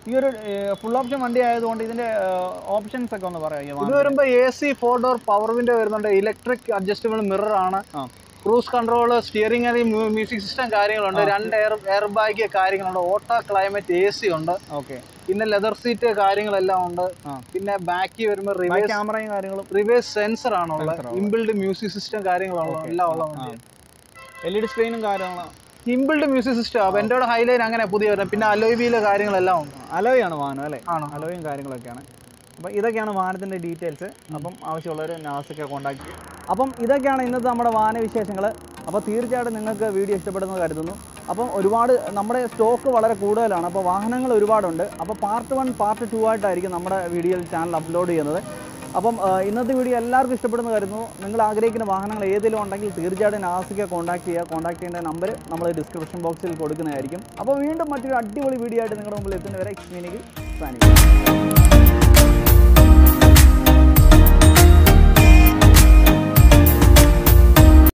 Speaker 3: ഈ ഒരു ഫുൾ ഓപ്ഷൻ വണ്ടി ആയതുകൊണ്ട് ഇതിന്റെ ഓപ്ഷൻസ് ഒക്കെ ഒന്ന് പറയാം ഈ
Speaker 2: ഇത്
Speaker 3: വാഹനത്തിന്.
Speaker 2: വരുമ്പോൾ A C four door power window വരുന്നുണ്ട് ഇലക്ട്രിക് അഡ്ജസ്റ്റബിൾ മിറർ ആണ്
Speaker 3: ആ.
Speaker 2: Cruise control steering music system കാര്യങ്ങളുണ്ട്
Speaker 3: ആ.
Speaker 2: രണ്ട് എയർ എയർ ബാഗ് കാര്യങ്ങളുണ്ട് ഓട്ടോ ക്ലൈമറ്റ് എ സി ഉണ്ട്
Speaker 3: ഓക്കെ
Speaker 2: പിന്നെ ലെതർ സീറ്റ് കാര്യങ്ങളെല്ലാം ഉണ്ട്
Speaker 3: ആ.
Speaker 2: പിന്നെ ബാക്കി വരുമ്പോൾ
Speaker 3: ബാക്ക്
Speaker 2: റിവേഴ്സ്
Speaker 3: ക്യാമറയും കാര്യങ്ങളും
Speaker 2: റിവേഴ്സ് സെൻസർ ആണുള്ളത്
Speaker 3: Sensor ആണ്.
Speaker 2: ഇൻബിൽഡ് മ്യൂസിക് സിസ്റ്റം കാര്യങ്ങളുള്ള
Speaker 3: Okay.
Speaker 2: എല്ലാം ഉള്ള
Speaker 3: ആ.
Speaker 2: വണ്ടി
Speaker 3: എൽ ഇ ഡി സ്ക്രീനും കാര്യങ്ങളും
Speaker 2: ഇൻബിൽഡ് മ്യൂസിക് സിസ്റ്റം അപ്പോൾ എൻ്റെ ഹൈലൈൻ അങ്ങനെ പുതിയ വരുന്നത് പിന്നെ അലോയ് വീല് കാര്യങ്ങളെല്ലാം ഉണ്ട്
Speaker 3: അലോയാണ് വാഹനം അല്ലേ
Speaker 2: ആണോ
Speaker 3: അലോയും കാര്യങ്ങളൊക്കെയാണ് അപ്പോൾ ഇതൊക്കെയാണ് വാഹനത്തിൻ്റെ ഡീറ്റെയിൽസ് അപ്പം ആവശ്യമുള്ളവർ നാസൊക്കെ കോൺടാക്ട് ചെയ്യും അപ്പം ഇതൊക്കെയാണ് ഇന്നത്തെ നമ്മുടെ വാഹന വിശേഷങ്ങൾ അപ്പോൾ തീർച്ചയായിട്ടും നിങ്ങൾക്ക് വീഡിയോ ഇഷ്ടപ്പെടുന്നത് കരുതുന്നു അപ്പം ഒരുപാട് നമ്മുടെ സ്റ്റോക്ക് വളരെ കൂടുതലാണ് അപ്പോൾ വാഹനങ്ങൾ ഒരുപാടുണ്ട് അപ്പോൾ പാർട്ട് വൺ പാർട്ട് ടു ആയിട്ടായിരിക്കും നമ്മുടെ വീഡിയോയിൽ ചാനൽ അപ്ലോഡ് ചെയ്യുന്നത് അപ്പം ആ, ഇന്നത്തെ വീഡിയോ എല്ലാവർക്കും ഇഷ്ടപ്പെടുന്നു കരുതുന്നു നിങ്ങൾ ആഗ്രഹിക്കുന്ന വാഹനങ്ങൾ ഏതെങ്കിലും ഉണ്ടെങ്കിൽ തീർച്ചയായിട്ടും നാസിക്കെ കോൺടാക്ട് ചെയ്യുക കോൺടാക്ട് ചെയ്യേണ്ട നമ്പർ നമ്മൾ ഡിസ്ക്രിപ്ഷൻ ബോക്സിൽ കൊടുക്കുന്നതായിരിക്കും അപ്പോൾ വീണ്ടും മറ്റൊരു അടിപൊളി വീഡിയോ ആയിട്ട് നിങ്ങളുടെ മുമ്പിൽ എത്തുന്നവരെ എക്സ്മീനിക്ക് സാനിക്കും